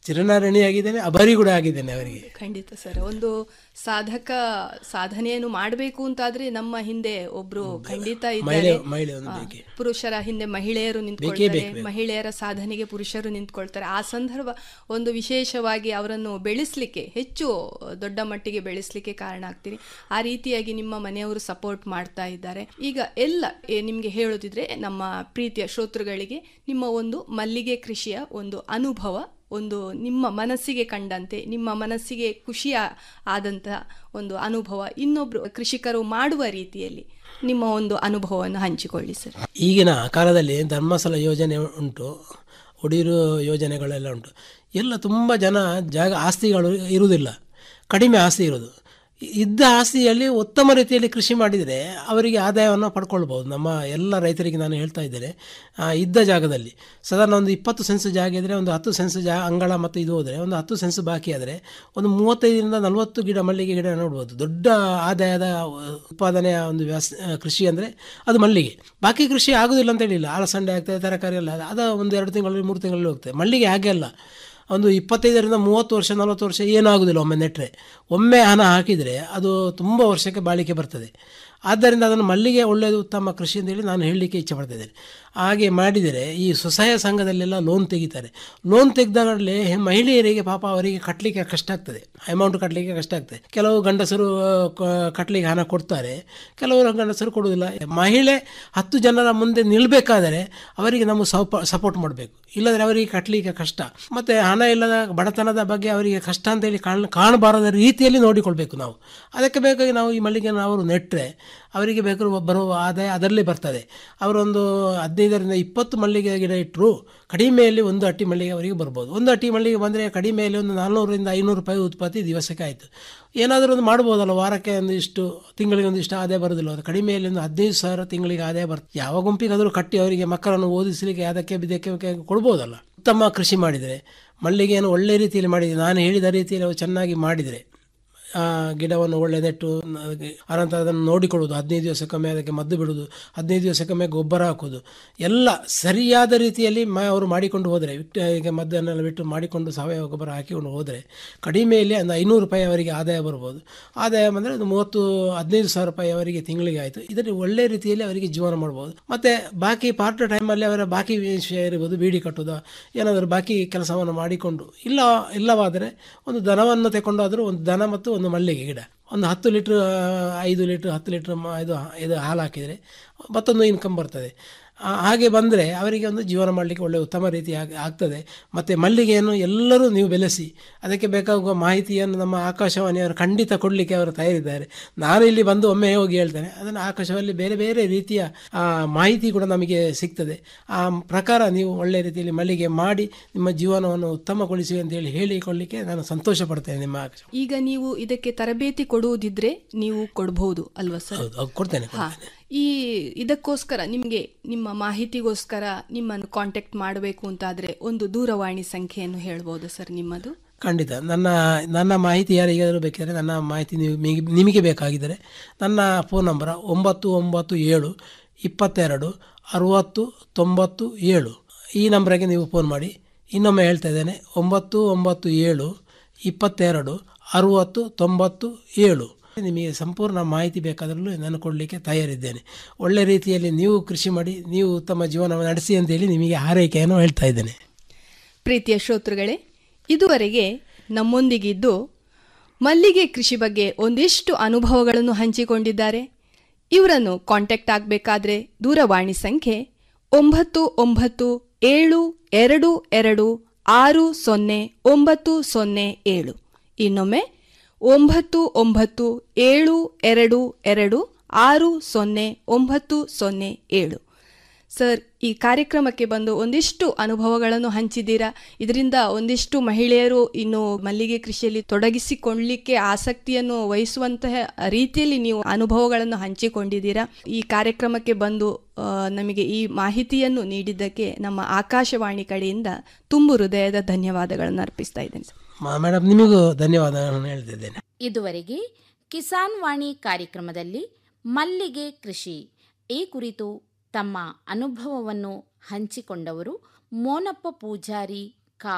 O: ಚಿರನಾರಣಿ ಆಗಿದ್ದೇನೆ ಅಭರಿ ಕೂಡ ಆಗಿದ್ದೇನೆ ಅವರಿಗೆ
N: ಖಂಡಿತ ಸರ್ ಒಂದು ಸಾಧಕ ಸಾಧನೆಯನ್ನು ಮಾಡಬೇಕು ಅಂತಾದ್ರೆ ನಮ್ಮ ಹಿಂದೆ ಒಬ್ರು ಖಂಡಿತ
O: ಮಹಿಳೆ
N: ಇದ್ದಾರೆ
O: ಮಹಿಳೆ ಒಂದು
N: ಆ,
O: ಬೇಕೇ
N: ಪುರುಷರ ಹಿಂದೆ ಮಹಿಳೆಯರು
O: ಬೇಕೇ
N: ನಿಂತ್ಕೊಳ್ತಾರೆ
O: ಬೇಕು, ಬೇಕು.
N: ಮಹಿಳೆಯರ ಸಾಧನೆಗೆ ಪುರುಷರು ನಿಂತ್ಕೊಳ್ತಾರೆ ಆ ಸಂದರ್ಭ ಒಂದು ವಿಶೇಷವಾಗಿ ಅವರನ್ನು ಬೆಳೆಸಲಿಕ್ಕೆ ಹೆಚ್ಚು ದೊಡ್ಡ ಮಟ್ಟಿಗೆ ಬೆಳೆಸಲಿಕ್ಕೆ ಕಾರಣ ಆಗ್ತೀರಿ ಆ ರೀತಿಯಾಗಿ ನಿಮ್ಮ ಮನೆಯವರು ಸಪೋರ್ಟ್ ಮಾಡ್ತಾ ಇದ್ದಾರೆ ಈಗ ಎಲ್ಲ ಏ, ನಿಮ್ಗೆ ಹೇಳೋದಿದ್ರೆ ನಮ್ಮ ಪ್ರೀತಿಯ ಶ್ರೋತೃಗಳಿಗೆ ನಿಮ್ಮ ಒಂದು ಮಲ್ಲಿಗೆ ಕೃಷಿಯ ಒಂದು ಅನುಭವ ಒಂದು ನಿಮ್ಮ ಮನಸ್ಸಿಗೆ ಕಂಡಂತೆ ನಿಮ್ಮ ಮನಸ್ಸಿಗೆ ಖುಷಿಯ ಆದಂತಹ ಒಂದು ಅನುಭವ ಇನ್ನೊಬ್ರು ಕೃಷಿಕರು ಮಾಡುವ ರೀತಿಯಲ್ಲಿ ನಿಮ್ಮ ಒಂದು ಅನುಭವವನ್ನು ಹಂಚಿಕೊಳ್ಳಿ ಸರ್
O: ಈಗಿನ ಕಾಲದಲ್ಲಿ ಧರ್ಮಸ್ಥಳ ಯೋಜನೆ ಉಂಟು ಒಡಿಯೂರು ಯೋಜನೆಗಳೆಲ್ಲ ಉಂಟು ಎಲ್ಲ ತುಂಬ ಜನ ಜಾಗ ಆಸ್ತಿಗಳು ಇರುವುದಿಲ್ಲ ಕಡಿಮೆ ಆಸ್ತಿ ಇರೋದು ಇದ್ದ ಆಸ್ತಿಯಲ್ಲಿ ಉತ್ತಮ ರೀತಿಯಲ್ಲಿ ಕೃಷಿ ಮಾಡಿದರೆ ಅವರಿಗೆ ಆದಾಯವನ್ನು ಪಡ್ಕೊಳ್ಬೋದು ನಮ್ಮ ಎಲ್ಲ ರೈತರಿಗೆ ನಾನು ಹೇಳ್ತಾ ಇದ್ದೇನೆ ಆ, ಇದ್ದ ಜಾಗದಲ್ಲಿ ಸಾಧಾರಣ ಒಂದು ಇಪ್ಪತ್ತು ಸೆನ್ಸ್ ಜಾಗ ಇದ್ದರೆ ಒಂದು ಹತ್ತು ಸೆನ್ಸ್ ಜಾ ಅಂಗಳ ಮತ್ತು ಇದು ಹೋದರೆ ಒಂದು ಹತ್ತು ಸೆನ್ಸ್ ಬಾಕಿ ಆದರೆ ಒಂದು ಮೂವತ್ತೈದರಿಂದ ನಲವತ್ತು ಗಿಡ ಮಲ್ಲಿಗೆ ಗಿಡ ನೋಡ್ಬೋದು ದೊಡ್ಡ ಆದಾಯದ ಉತ್ಪಾದನೆಯ ಒಂದು ವ್ಯಾಸ ಕೃಷಿ ಅಂದರೆ ಅದು ಮಲ್ಲಿಗೆ ಬಾಕಿ ಕೃಷಿ ಆಗೋದಿಲ್ಲ ಅಂತ ಹೇಳಿಲ್ಲ ಅಲಸಂಡೆ ಆಗ್ತದೆ ತರಕಾರಿ ಎಲ್ಲ ಅದು ಒಂದು ಎರಡು ತಿಂಗಳಲ್ಲಿ ಮೂರು ತಿಂಗಳಲ್ಲಿ ಹೋಗ್ತದೆ ಮಲ್ಲಿಗೆ ಹಾಗೆ ಅಲ್ಲ ಒಂದು ಇಪ್ಪತ್ತೈದರಿಂದ ಮೂವತ್ತು ವರ್ಷ ನಲವತ್ತು ವರ್ಷ ಏನಾಗೋದಿಲ್ಲ ಒಮ್ಮೆ ನೆಟ್ಟರೆ ಒಮ್ಮೆ ಹಣ ಹಾಕಿದರೆ ಅದು ತುಂಬ ವರ್ಷಕ್ಕೆ ಬಾಳಿಕೆ ಬರ್ತದೆ ಆದ್ದರಿಂದ ಅದನ್ನು ಮಲ್ಲಿಗೆ ಒಳ್ಳೆಯದು ಉತ್ತಮ ಕೃಷಿ ಅಂತೇಳಿ ನಾನು ಹೇಳಲಿಕ್ಕೆ ಇಚ್ಛೆ ಪಡ್ತಿದ್ದೇನೆ ಹಾಗೆ ಮಾಡಿದರೆ ಈ ಸ್ವಸಹಾಯ ಸಂಘದಲ್ಲೆಲ್ಲ ಲೋನ್ ತೆಗಿತಾರೆ ಲೋನ್ ತೆಗೆದಾಗಲೇ ಮಹಿಳೆಯರಿಗೆ ಪಾಪ ಅವರಿಗೆ ಕಟ್ಟಲಿಕ್ಕೆ ಕಷ್ಟ ಆಗ್ತದೆ ಅಮೌಂಟ್ ಕಟ್ಟಲಿಕ್ಕೆ ಕಷ್ಟ ಆಗ್ತದೆ ಕೆಲವು ಗಂಡಸರು ಆ, ಕ- ಕಟ್ಟಲಿಕ್ಕೆ ಹಣ ಕೊಡ್ತಾರೆ ಕೆಲವರು ಗಂಡಸರು ಕೊಡುವುದಿಲ್ಲ ಮಹಿಳೆ ಹತ್ತು ಜನರ ಮುಂದೆ ನಿಲ್ಲಬೇಕಾದರೆ ಅವರಿಗೆ ನಾವು ಸಪ ಸಪೋರ್ಟ್ ಮಾಡಬೇಕು ಇಲ್ಲದ್ರೆ ಅವರಿಗೆ ಕಟ್ಟಲಿಕ್ಕೆ ಕಷ್ಟ ಮತ್ತು ಹಣ ಇಲ್ಲದ ಬಡತನದ ಬಗ್ಗೆ ಅವರಿಗೆ ಕಷ್ಟ ಅಂತೇಳಿ ಕಾಣ ಕಾಣಬಾರದ ರೀತಿಯಲ್ಲಿ ನೋಡಿಕೊಳ್ಬೇಕು ನಾವು ಅದಕ್ಕೆ ಬೇಕಾಗಿ ನಾವು ಈ ಮಲ್ಲಿಗೆಯನ್ನು ಅವರು ನೆಟ್ಟರೆ ಅವರಿಗೆ ಬೇಕಾದ್ರೆ ಬರುವ ಆದಾಯ ಅದರಲ್ಲೇ ಬರ್ತದೆ ಅವರೊಂದು ಹದಿನೈದರಿಂದ ಇಪ್ಪತ್ತು ಮಲ್ಲಿಗೆ ಗಿಡ ಇಟ್ಟರು ಕಡಿಮೆಯಲ್ಲಿ ಒಂದು ಅಟ್ಟಿ ಮಲ್ಲಿಗೆ ಅವರಿಗೆ ಬರ್ಬೋದು ಒಂದು ಅಟ್ಟಿ ಮಲ್ಲಿಗೆ ಬಂದರೆ ಕಡಿಮೆಯಲ್ಲಿ ಒಂದು ನಾಲ್ನೂರರಿಂದ ಐನೂರು ರೂಪಾಯಿ ಉತ್ಪತ್ತಿ ದಿವಸಕ್ಕೆ ಆಯಿತು ಏನಾದರೂ ಒಂದು ಮಾಡ್ಬೋದಲ್ಲ ವಾರಕ್ಕೆ ಒಂದು ಇಷ್ಟು ತಿಂಗಳಿಗೆ ಒಂದು ಇಷ್ಟು ಆದಾಯ ಬರೋದಿಲ್ಲ ಅದು ಕಡಿಮೆಯಲ್ಲಿ ಒಂದು ಹದಿನೈದು ಸಾವಿರ ತಿಂಗಳಿಗೆ ಆದಾಯ ಬರ್ತದೆ ಯಾವ ಗುಂಪಿಗಾದರೂ ಕಟ್ಟಿ ಅವರಿಗೆ ಮಕ್ಕಳನ್ನು ಓದಿಸಲಿಕ್ಕೆ ಅದಕ್ಕೆ ಇದಕ್ಕೆ ಕೊಡ್ಬೋದಲ್ಲ ಉತ್ತಮ ಕೃಷಿ ಮಾಡಿದರೆ ಮಲ್ಲಿಗೆಯನ್ನು ಒಳ್ಳೆ ರೀತಿಯಲ್ಲಿ ಮಾಡಿದರೆ ನಾನು ಹೇಳಿದ ರೀತಿಯಲ್ಲಿ ಅವು ಚೆನ್ನಾಗಿ ಮಾಡಿದರೆ ಆ ಗಿಡವನ್ನು ಒಳ್ಳೆ ನೆಟ್ಟು ಅದಕ್ಕೆ ಅನಂತರ ಅದನ್ನು ನೋಡಿಕೊಳ್ಳೋದು ಹದಿನೈದು ದಿವಸಕ್ಕೊಮ್ಮೆ ಅದಕ್ಕೆ ಮದ್ದು ಬಿಡೋದು ಹದಿನೈದು ದಿವಸಕ್ಕೊಮ್ಮೆ ಗೊಬ್ಬರ ಹಾಕೋದು ಎಲ್ಲ ಸರಿಯಾದ ರೀತಿಯಲ್ಲಿ ಮ ಅವರು ಮಾಡಿಕೊಂಡು ಹೋದರೆ ಬಿಟ್ಟು ಈಗ ಮದ್ದನ್ನೆಲ್ಲ ಬಿಟ್ಟು ಮಾಡಿಕೊಂಡು ಸಾವಯವ ಗೊಬ್ಬರ ಹಾಕಿಕೊಂಡು ಹೋದರೆ ಕಡಿಮೆಯಲ್ಲಿ ಒಂದು ಐನೂರು ರೂಪಾಯಿ ಅವರಿಗೆ ಆದಾಯ ಬರ್ಬೋದು ಆದಾಯ ಬಂದರೆ ಒಂದು ಮೂವತ್ತು ಹದಿನೈದು ಸಾವಿರ ರೂಪಾಯಿ ಅವರಿಗೆ ತಿಂಗಳಿಗೆ ಆಯಿತು ಇದರಲ್ಲಿ ಒಳ್ಳೆ ರೀತಿಯಲ್ಲಿ ಅವರಿಗೆ ಜೀವನ ಮಾಡ್ಬೋದು ಮತ್ತು ಬಾಕಿ ಪಾರ್ಟ್ ಟೈಮಲ್ಲಿ ಅವರ ಬಾಕಿ ವಿಷಯ ಇರ್ಬೋದು ಬೀಡಿ ಕಟ್ಟೋದು ಏನಾದರೂ ಬಾಕಿ ಕೆಲಸವನ್ನು ಮಾಡಿಕೊಂಡು ಇಲ್ಲ ಇಲ್ಲವಾದರೆ ಒಂದು ದನವನ್ನು ತಗೊಂಡಾದರೂ ಒಂದು ದನ ಮತ್ತು ಒಂದು ಮಲ್ಲಿಗೆ ಗಿಡ ಒಂದು ಹತ್ತು ಲೀಟ್ರ್ ಐದು ಲೀಟ್ರ್ ಹತ್ತು ಲೀಟ್ರ್ ಮ- ಇದು ಇದು ಹಾಲು ಹಾಕಿದರೆ ಮತ್ತೊಂದು ಇನ್ಕಮ್ ಬರ್ತದೆ ಆ, ಹಾಗೆ ಬಂದರೆ ಅವರಿಗೆ ಒಂದು ಜೀವನ ಮಾಡಲಿಕ್ಕೆ ಒಳ್ಳೆಯ ಉತ್ತಮ ರೀತಿ ಆಗ್- ಆಗ್ತದೆ ಮತ್ತು ಮಲ್ಲಿಗೆಯನ್ನು ಎಲ್ಲರೂ ನೀವು ಬೆಳೆಸಿ ಅದಕ್ಕೆ ಬೇಕಾಗುವ ಮಾಹಿತಿಯನ್ನು ನಮ್ಮ ಆಕಾಶವಾಣಿಯವರು ಖಂಡಿತ ಕೊಡಲಿಕ್ಕೆ ಅವರು ತಯಾರಿದ್ದಾರೆ ನಾನು ಇಲ್ಲಿ ಬಂದು ಒಮ್ಮೆ ಹೋಗಿ ಹೇಳ್ತೇನೆ ಅದನ್ನು ಆಕಾಶವಾಣಿ ಬೇರೆ ಬೇರೆ ರೀತಿಯ ಆ, ಮಾಹಿತಿ ಕೂಡ ನಮಗೆ ಸಿಗ್ತದೆ ಆ ಪ್ರಕಾರ ನೀವು ಒಳ್ಳೆಯ ರೀತಿಯಲ್ಲಿ ಮಲ್ಲಿಗೆ ಮಾಡಿ ನಿಮ್ಮ ಜೀವನವನ್ನು ಉತ್ತಮಗೊಳಿಸಿ ಅಂತೇಳಿ ಹೇಳಿಕೊಳ್ಳಿಕ್ಕೆ ನಾನು ಸಂತೋಷ ಪಡ್ತೇನೆ ನಿಮ್ಮ ಆಕಾಶ
N: ಈಗ ನೀವು ಇದಕ್ಕೆ ತರಬೇತಿ ಕೊಡುವುದಿದ್ರೆ ನೀವು ಕೊಡಬಹುದು ಅಲ್ವಾ ಸರ್
O: ಹೌದು ಹೌದು, ಕೊಡ್ತೇನೆ
N: ಹಾ ಈ ಇದಕ್ಕೋಸ್ಕರ ನಿಮಗೆ ನಿಮ್ಮ ಮಾಹಿತಿಗೋಸ್ಕರ ನಿಮ್ಮನ್ನು ಕಾಂಟ್ಯಾಕ್ಟ್ ಮಾಡಬೇಕು ಅಂತಾದ್ರೆ ಒಂದು ದೂರವಾಣಿ ಸಂಖ್ಯೆಯನ್ನು ಹೇಳ್ಬೋದು ಸರ್ ನಿಮ್ಮದು
O: ಖಂಡಿತ ನನ್ನ ನನ್ನ ಮಾಹಿತಿ ಯಾರಿಗಾದರೂ ಬೇಕಾದರೆ ನನ್ನ ಮಾಹಿತಿ ನೀವು ನಿಮಗೆ- ನಿಮಗೆ ಬೇಕಾಗಿದ್ದರೆ ನನ್ನ ಫೋನ್ ನಂಬರ ಒಂಬತ್ತು ಒಂಬತ್ತು ಏಳು ಇಪ್ಪತ್ತೆರಡು ಅರುವತ್ತು ತೊಂಬತ್ತು ಏಳು ಈ ನಂಬರಿಗೆ ನೀವು ಫೋನ್ ಮಾಡಿ ಇನ್ನೊಮ್ಮೆ ಹೇಳ್ತಾ ಇದ್ದೇನೆ ಒಂಬತ್ತು ಒಂಬತ್ತು ಏಳು ಇಪ್ಪತ್ತೆರಡು ಅರುವತ್ತು ತೊಂಬತ್ತು ಏಳು ನಿಮಗೆ ಸಂಪೂರ್ಣ ಮಾಹಿತಿ ಬೇಕಾದರೂ ನಾನು ಕೊಡಲಿಕ್ಕೆ ತಯಾರಿದ್ದೇನೆ ಒಳ್ಳೆ ರೀತಿಯಲ್ಲಿ ನೀವು ಕೃಷಿ ಮಾಡಿ ನೀವು ಉತ್ತಮ ಜೀವನ ನಡೆಸಿ ಅಂತೇಳಿ ನಿಮಗೆ ಹಾರೈಕೆಯನ್ನು ಹೇಳ್ತಾ ಇದ್ದೇನೆ
N: ಪ್ರೀತಿಯ ಶ್ರೋತೃಗಳೇ ಇದುವರೆಗೆ ನಮ್ಮೊಂದಿಗಿದ್ದು ಮಲ್ಲಿಗೆ ಕೃಷಿ ಬಗ್ಗೆ ಒಂದಿಷ್ಟು ಅನುಭವಗಳನ್ನು ಹಂಚಿಕೊಂಡಿದ್ದಾರೆ ಇವರನ್ನು ಕಾಂಟ್ಯಾಕ್ಟ್ ಆಗಬೇಕಾದ್ರೆ ದೂರವಾಣಿ ಸಂಖ್ಯೆ ಒಂಬತ್ತು ಒಂಬತ್ತು ಏಳು ಎರಡು ಎರಡು ಆರು ಸೊನ್ನೆ ಒಂಬತ್ತು ಸೊನ್ನೆ ಏಳು ಇನ್ನೊಮ್ಮೆ ಒಂಬತ್ತು ಒಂಬತ್ತು ಏಳು ಎರಡು ಎರಡು ಆರು ಸೊನ್ನೆ ಒಂಬತ್ತು ಸೊನ್ನೆ ಏಳು ಸರ್ ಈ ಕಾರ್ಯಕ್ರಮಕ್ಕೆ ಬಂದು ಒಂದಿಷ್ಟು ಅನುಭವಗಳನ್ನು ಹಂಚಿದ್ದೀರಾ ಇದರಿಂದ ಒಂದಿಷ್ಟು ಮಹಿಳೆಯರು ಇನ್ನು ಮಲ್ಲಿಗೆ ಕೃಷಿಯಲ್ಲಿ ತೊಡಗಿಸಿಕೊಳ್ಳಲಿಕ್ಕೆ ಆಸಕ್ತಿಯನ್ನು ವಹಿಸುವಂತಹ ರೀತಿಯಲ್ಲಿ ನೀವು ಅನುಭವಗಳನ್ನು ಹಂಚಿಕೊಂಡಿದ್ದೀರಾ ಈ ಕಾರ್ಯಕ್ರಮಕ್ಕೆ ಬಂದು ಆ, ನಮಗೆ ಈ ಮಾಹಿತಿಯನ್ನು ನೀಡಿದ್ದಕ್ಕೆ ನಮ್ಮ ಆಕಾಶವಾಣಿ ಕಡೆಯಿಂದ ತುಂಬು ಹೃದಯದ ಧನ್ಯವಾದಗಳನ್ನು ಅರ್ಪಿಸ್ತಾ ಇದ್ದೇನೆ ಸರ್
O: ಮ- ಮೇಡಮ್ ನಿಮಗೂ ಧನ್ಯವಾದಗಳನ್ನು ಹೇಳ್ತಿದ್ದೇನೆ
K: ಇದುವರೆಗೆ ಕಿಸಾನ್ ವಾಣಿ ಕಾರ್ಯಕ್ರಮದಲ್ಲಿ ಮಲ್ಲಿಗೆ ಕೃಷಿ ಈ ಕುರಿತು ತಮ್ಮ ಅನುಭವವನ್ನು ಹಂಚಿಕೊಂಡವರು ಮೋನಪ್ಪ ಪೂಜಾರಿ ಕಾವು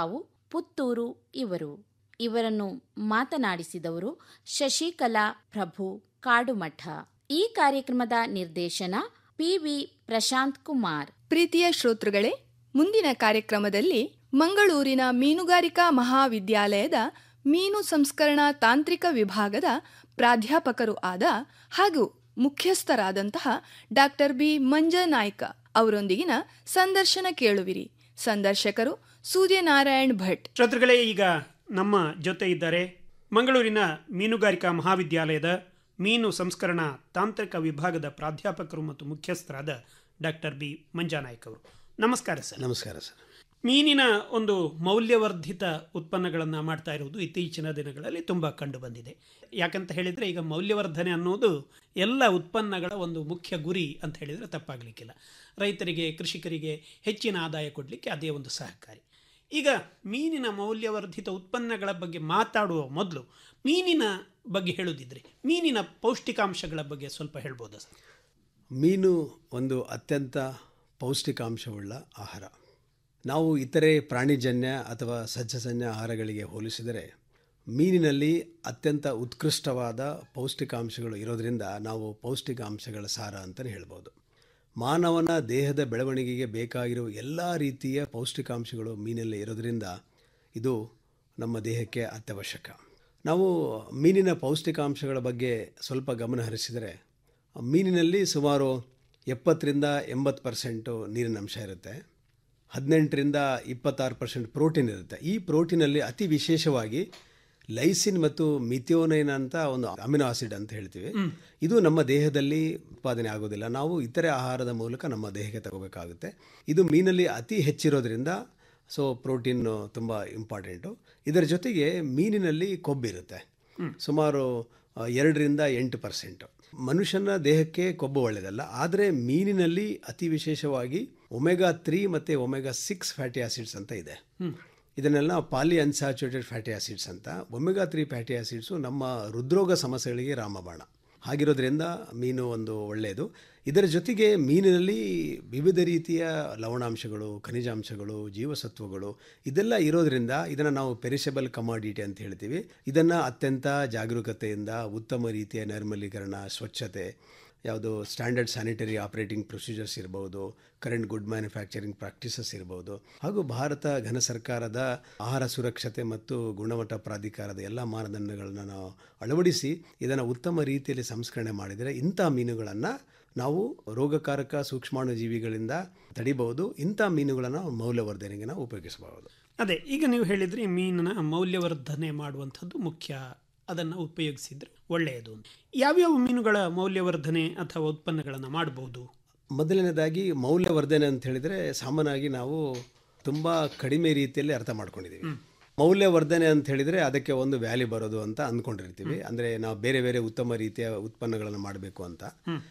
K: ಪುತ್ತೂರು ಇವರು ಇವರನ್ನು ಮಾತನಾಡಿಸಿದವರು ಶಶಿಕಲಾ ಪ್ರಭು ಕಾಡುಮಠ ಈ ಕಾರ್ಯಕ್ರಮದ ನಿರ್ದೇಶನ ಪಿವಿ ಪ್ರಶಾಂತ್ ಕುಮಾರ್
N: ಪ್ರೀತಿಯ ಶ್ರೋತೃಗಳೇ ಮುಂದಿನ ಕಾರ್ಯಕ್ರಮದಲ್ಲಿ ಮಂಗಳೂರಿನ ಮೀನುಗಾರಿಕಾ ಮಹಾವಿದ್ಯಾಲಯದ ಮೀನು ಸಂಸ್ಕರಣಾ ತಾಂತ್ರಿಕ ವಿಭಾಗದ ಪ್ರಾಧ್ಯಾಪಕರು ಆದ ಹಾಗೂ ಮುಖ್ಯಸ್ಥರಾದಂತಹ ಡಾಕ್ಟರ್ ಬಿ ಮಂಜನಾಯ್ಕ ಅವರೊಂದಿಗಿನ ಸಂದರ್ಶನ ಕೇಳುವಿರಿ ಸಂದರ್ಶಕರು ಸೂರ್ಯನಾರಾಯಣ್ ಭಟ್
P: ಶ್ರೋತೃಗಳೇ ಈಗ ನಮ್ಮ ಜೊತೆ ಇದ್ದಾರೆ ಮಂಗಳೂರಿನ ಮೀನುಗಾರಿಕಾ ಮಹಾವಿದ್ಯಾಲಯದ ಮೀನು ಸಂಸ್ಕರಣಾ ತಾಂತ್ರಿಕ ವಿಭಾಗದ ಪ್ರಾಧ್ಯಾಪಕರು ಮತ್ತು ಮುಖ್ಯಸ್ಥರಾದ ಡಾಕ್ಟರ್ ಬಿ ಮಂಜಾನಾಯ್ಕ್ ಅವರು ನಮಸ್ಕಾರ ಸರ್
Q: ನಮಸ್ಕಾರ ಸರ್
P: ಮೀನಿನ ಒಂದು ಮೌಲ್ಯವರ್ಧಿತ ಉತ್ಪನ್ನಗಳನ್ನು ಮಾಡ್ತಾ ಇರುವುದು ಇತ್ತೀಚಿನ ದಿನಗಳಲ್ಲಿ ತುಂಬ ಕಂಡು ಬಂದಿದೆ ಯಾಕಂತ ಹೇಳಿದರೆ ಈಗ ಮೌಲ್ಯವರ್ಧನೆ ಅನ್ನೋದು ಎಲ್ಲ ಉತ್ಪನ್ನಗಳ ಒಂದು ಮುಖ್ಯ ಗುರಿ ಅಂತ ಹೇಳಿದರೆ ತಪ್ಪಾಗಲಿಕ್ಕಿಲ್ಲ ರೈತರಿಗೆ ಕೃಷಿಕರಿಗೆ ಹೆಚ್ಚಿನ ಆದಾಯ ಕೊಡಲಿಕ್ಕೆ ಅದೇ ಒಂದು ಸಹಕಾರಿ ಈಗ ಮೀನಿನ ಮೌಲ್ಯವರ್ಧಿತ ಉತ್ಪನ್ನಗಳ ಬಗ್ಗೆ ಮಾತಾಡುವ ಮೊದಲು ಮೀನಿನ ಬಗ್ಗೆ ಹೇಳುದಿದ್ರೆ ಮೀನಿನ ಪೌಷ್ಟಿಕಾಂಶಗಳ ಬಗ್ಗೆ ಸ್ವಲ್ಪ ಹೇಳ್ಬೋದಾ ಸರ್
Q: ಮೀನು ಒಂದು ಅತ್ಯಂತ ಪೌಷ್ಟಿಕಾಂಶವುಳ್ಳ ಆಹಾರ ನಾವು ಇತರೆ ಪ್ರಾಣಿಜನ್ಯ ಅಥವಾ ಸಸ್ಯಜನ್ಯ ಆಹಾರಗಳಿಗೆ ಹೋಲಿಸಿದರೆ ಮೀನಿನಲ್ಲಿ ಅತ್ಯಂತ ಉತ್ಕೃಷ್ಟವಾದ ಪೌಷ್ಟಿಕಾಂಶಗಳು ಇರೋದರಿಂದ ನಾವು ಪೌಷ್ಟಿಕಾಂಶಗಳ ಸಾರ ಅಂತಲೇ ಹೇಳ್ಬೋದು ಮಾನವನ ದೇಹದ ಬೆಳವಣಿಗೆಗೆ ಬೇಕಾಗಿರುವ ಎಲ್ಲ ರೀತಿಯ ಪೌಷ್ಟಿಕಾಂಶಗಳು ಮೀನಲ್ಲಿ ಇರೋದರಿಂದ ಇದು ನಮ್ಮ ದೇಹಕ್ಕೆ ಅತ್ಯವಶ್ಯಕ ನಾವು ಮೀನಿನ ಪೌಷ್ಟಿಕಾಂಶಗಳ ಬಗ್ಗೆ ಸ್ವಲ್ಪ ಗಮನ ಹರಿಸಿದರೆ ಮೀನಿನಲ್ಲಿ ಸುಮಾರು ಎಪ್ಪತ್ತರಿಂದ ಎಂಬತ್ತು ಪರ್ಸೆಂಟು ನೀರಿನ ಅಂಶ ಇರುತ್ತೆ ಹದಿನೆಂಟರಿಂದ ಇಪ್ಪತ್ತಾರು ಪರ್ಸೆಂಟ್ ಪ್ರೋಟೀನ್ ಇರುತ್ತೆ ಈ ಪ್ರೋಟೀನಲ್ಲಿ ಅತಿ ವಿಶೇಷವಾಗಿ ಲೈಸಿನ್ ಮತ್ತು ಮಿಥಿಯೋನೈನ್ ಅಂತ ಒಂದು ಅಮಿನೋ ಆಸಿಡ್ ಅಂತ ಹೇಳ್ತೀವಿ ಇದು ನಮ್ಮ ದೇಹದಲ್ಲಿ ಉತ್ಪಾದನೆ ಆಗೋದಿಲ್ಲ ನಾವು ಇತರೆ ಆಹಾರದ ಮೂಲಕ ನಮ್ಮ ದೇಹಕ್ಕೆ ತಗೋಬೇಕಾಗುತ್ತೆ ಇದು ಮೀನಲ್ಲಿ ಅತಿ ಹೆಚ್ಚಿರೋದ್ರಿಂದ ಸೊ ಪ್ರೋಟೀನ್ ತುಂಬ ಇಂಪಾರ್ಟೆಂಟು ಇದರ ಜೊತೆಗೆ ಮೀನಿನಲ್ಲಿ ಕೊಬ್ಬಿರುತ್ತೆ ಸುಮಾರು ಆ, ಎರಡರಿಂದ ಎಂಟು ಪರ್ಸೆಂಟು ಮನುಷ್ಯನ ದೇಹಕ್ಕೆ ಕೊಬ್ಬು ಒಳ್ಳೆಯದಲ್ಲ ಆದರೆ ಮೀನಿನಲ್ಲಿ ಅತಿ ವಿಶೇಷವಾಗಿ ಒಮೆಗಾ ತ್ರೀ ಮತ್ತು ಒಮೆಗಾ ಸಿಕ್ಸ್ ಫ್ಯಾಟಿ ಆಸಿಡ್ಸ್ ಅಂತ ಇದೆ ಇದನ್ನೆಲ್ಲ ಪಾಲಿ ಅನ್ಸ್ಯಾಚುರೇಟೆಡ್ ಫ್ಯಾಟಿ ಆಸಿಡ್ಸ್ ಅಂತ ಒಮೆಗಾ ತ್ರೀ ಫ್ಯಾಟಿ ಆಸಿಡ್ಸು ನಮ್ಮ ಹೃದ್ರೋಗ ಸಮಸ್ಯೆಗಳಿಗೆ ರಾಮಬಾಣ ಹಾಗಿರೋದ್ರಿಂದ ಮೀನು ಒಂದು ಒಳ್ಳೆಯದು ಇದರ ಜೊತೆಗೆ ಮೀನಿನಲ್ಲಿ ವಿವಿಧ ರೀತಿಯ ಲವಣಾಂಶಗಳು ಖನಿಜಾಂಶಗಳು ಜೀವಸತ್ವಗಳು ಇದೆಲ್ಲ ಇರೋದ್ರಿಂದ ಇದನ್ನು ನಾವು ಪೆರಿಷಬಲ್ ಕಮಾಡಿಟಿ ಅಂತ ಹೇಳ್ತೀವಿ ಇದನ್ನು ಅತ್ಯಂತ ಜಾಗರೂಕತೆಯಿಂದ ಉತ್ತಮ ರೀತಿಯ ನೈರ್ಮಲೀಕರಣ ಸ್ವಚ್ಛತೆ ಯಾವುದು ಸ್ಟ್ಯಾಂಡರ್ಡ್ ಸ್ಯಾನಿಟರಿ ಆಪರೇಟಿಂಗ್ ಪ್ರೊಸೀಜರ್ಸ್ ಇರ್ಬೋದು ಕರೆಂಟ್ ಗುಡ್ ಮ್ಯಾನುಫ್ಯಾಕ್ಚರಿಂಗ್ ಪ್ರಾಕ್ಟೀಸಸ್ ಇರ್ಬೋದು ಹಾಗೂ ಭಾರತ ಘನ ಸರ್ಕಾರದ ಆಹಾರ ಸುರಕ್ಷತೆ ಮತ್ತು ಗುಣಮಟ್ಟ ಪ್ರಾಧಿಕಾರದ ಎಲ್ಲ ಮಾನದಂಡಗಳನ್ನು ನಾವು ಅಳವಡಿಸಿ ಇದನ್ನು ಉತ್ತಮ ರೀತಿಯಲ್ಲಿ ಸಂಸ್ಕರಣೆ ಮಾಡಿದರೆ ಇಂಥ ಮೀನುಗಳನ್ನು ನಾವು ರೋಗಕಾರಕ ಸೂಕ್ಷ್ಮಾಣು ಜೀವಿಗಳಿಂದ ತಡಿಬಹುದು ಇಂಥ ಮೀನುಗಳನ್ನು ಮೌಲ್ಯವರ್ಧನೆಗೆ ನಾವು ಉಪಯೋಗಿಸಬಹುದು
P: ಅದೇ ಈಗ ನೀವು ಹೇಳಿದ್ರಿ ಮೀನಿನ ಮೌಲ್ಯವರ್ಧನೆ ಮಾಡುವಂಥದ್ದು ಮುಖ್ಯ ಅದನ್ನು ಉಪಯೋಗಿಸಿದ್ರೆ ಒಳ್ಳೆಯದು ಅಂತ. ಯಾವ್ಯಾವ ಮೀನುಗಳ ಮೌಲ್ಯವರ್ಧನೆ ಅಥವಾ ಉತ್ಪನ್ನಗಳನ್ನು ಮಾಡಬಹುದು
Q: ಮೊದಲನೇದಾಗಿ ಮೌಲ್ಯವರ್ಧನೆ ಅಂತ ಹೇಳಿದರೆ ಸಾಮಾನ್ಯವಾಗಿ ನಾವು ತುಂಬ ಕಡಿಮೆ ರೀತಿಯಲ್ಲಿ ಅರ್ಥ ಮಾಡ್ಕೊಂಡಿದ್ದೀವಿ ಮೌಲ್ಯವರ್ಧನೆ ಅಂತ ಹೇಳಿದರೆ ಅದಕ್ಕೆ ಒಂದು ವ್ಯಾಲ್ಯೂ ಬರೋದು ಅಂತ ಅಂದ್ಕೊಂಡಿರ್ತೀವಿ ಅಂದರೆ ನಾವು ಬೇರೆ ಬೇರೆ ಉತ್ತಮ ರೀತಿಯ ಉತ್ಪನ್ನಗಳನ್ನು ಮಾಡಬೇಕು ಅಂತ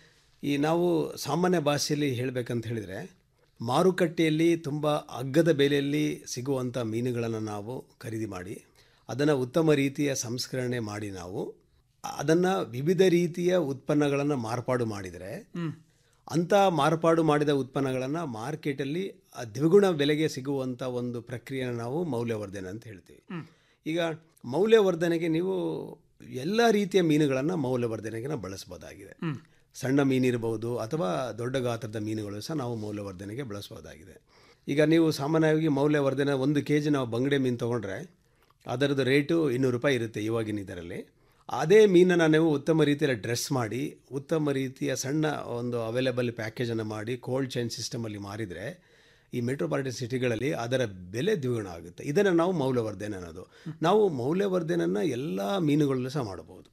Q: ಈ ನಾವು ಸಾಮಾನ್ಯ ಭಾಷೆಯಲ್ಲಿ ಹೇಳಬೇಕಂತ ಹೇಳಿದರೆ ಮಾರುಕಟ್ಟೆಯಲ್ಲಿ ತುಂಬ ಅಗ್ಗದ ಬೆಲೆಯಲ್ಲಿ ಸಿಗುವಂಥ ಮೀನುಗಳನ್ನು ನಾವು ಖರೀದಿ ಮಾಡಿ ಅದನ್ನು ಉತ್ತಮ ರೀತಿಯ ಸಂಸ್ಕರಣೆ ಮಾಡಿ ನಾವು ಅದನ್ನು ವಿವಿಧ ರೀತಿಯ ಉತ್ಪನ್ನಗಳನ್ನು ಮಾರ್ಪಾಡು ಮಾಡಿದರೆ ಅಂಥ ಮಾರ್ಪಾಡು ಮಾಡಿದ ಉತ್ಪನ್ನಗಳನ್ನು ಮಾರ್ಕೆಟಲ್ಲಿ ಆ ದ್ವಿಗುಣ ಬೆಲೆಗೆ ಸಿಗುವಂಥ ಒಂದು ಪ್ರಕ್ರಿಯೆನ ನಾವು ಮೌಲ್ಯವರ್ಧನೆ ಅಂತ ಹೇಳ್ತೀವಿ ಈಗ ಮೌಲ್ಯವರ್ಧನೆಗೆ ನೀವು ಎಲ್ಲ ರೀತಿಯ ಮೀನುಗಳನ್ನು ಮೌಲ್ಯವರ್ಧನೆಗೆ ನಾವು ಬಳಸ್ಬೋದಾಗಿದೆ ಸಣ್ಣ ಮೀನಿರ್ಬೋದು ಅಥವಾ ದೊಡ್ಡ ಗಾತ್ರದ ಮೀನುಗಳು ಸಹ ನಾವು ಮೌಲ್ಯವರ್ಧನೆಗೆ ಬಳಸ್ಬೋದಾಗಿದೆ ಈಗ ನೀವು ಸಾಮಾನ್ಯವಾಗಿ ಮೌಲ್ಯವರ್ಧನೆ ಒಂದು ಕೆ ಜಿ ನಾವು ಬಂಗಡೆ ಮೀನು ತೊಗೊಂಡ್ರೆ ಅದರದ್ದು ರೇಟು ಇನ್ನೂರು ರೂಪಾಯಿ ಇರುತ್ತೆ ಇವಾಗಿನ ಇದರಲ್ಲಿ ಅದೇ ಮೀನನ್ನು ನೀವು ಉತ್ತಮ ರೀತಿಯಲ್ಲಿ ಡ್ರೆಸ್ ಮಾಡಿ ಉತ್ತಮ ರೀತಿಯ ಸಣ್ಣ ಒಂದು ಅವೈಲೇಬಲ್ ಪ್ಯಾಕೇಜನ್ನು ಮಾಡಿ ಕೋಲ್ಡ್ ಚೈನ್ ಸಿಸ್ಟಮಲ್ಲಿ ಮಾರಿದರೆ ಈ ಮೆಟ್ರೋಪಾಲಿಟನ್ ಸಿಟಿಗಳಲ್ಲಿ ಅದರ ಬೆಲೆ ದ್ವಿಗುಣ ಆಗುತ್ತೆ ಇದನ್ನು ನಾವು ಮೌಲ್ಯವರ್ಧನೆ ಅನ್ನೋದು ನಾವು ಮೌಲ್ಯವರ್ಧನೆಯನ್ನು ಎಲ್ಲ ಮೀನುಗಳಲ್ಲೂ ಸಹ ಮಾಡಬಹುದು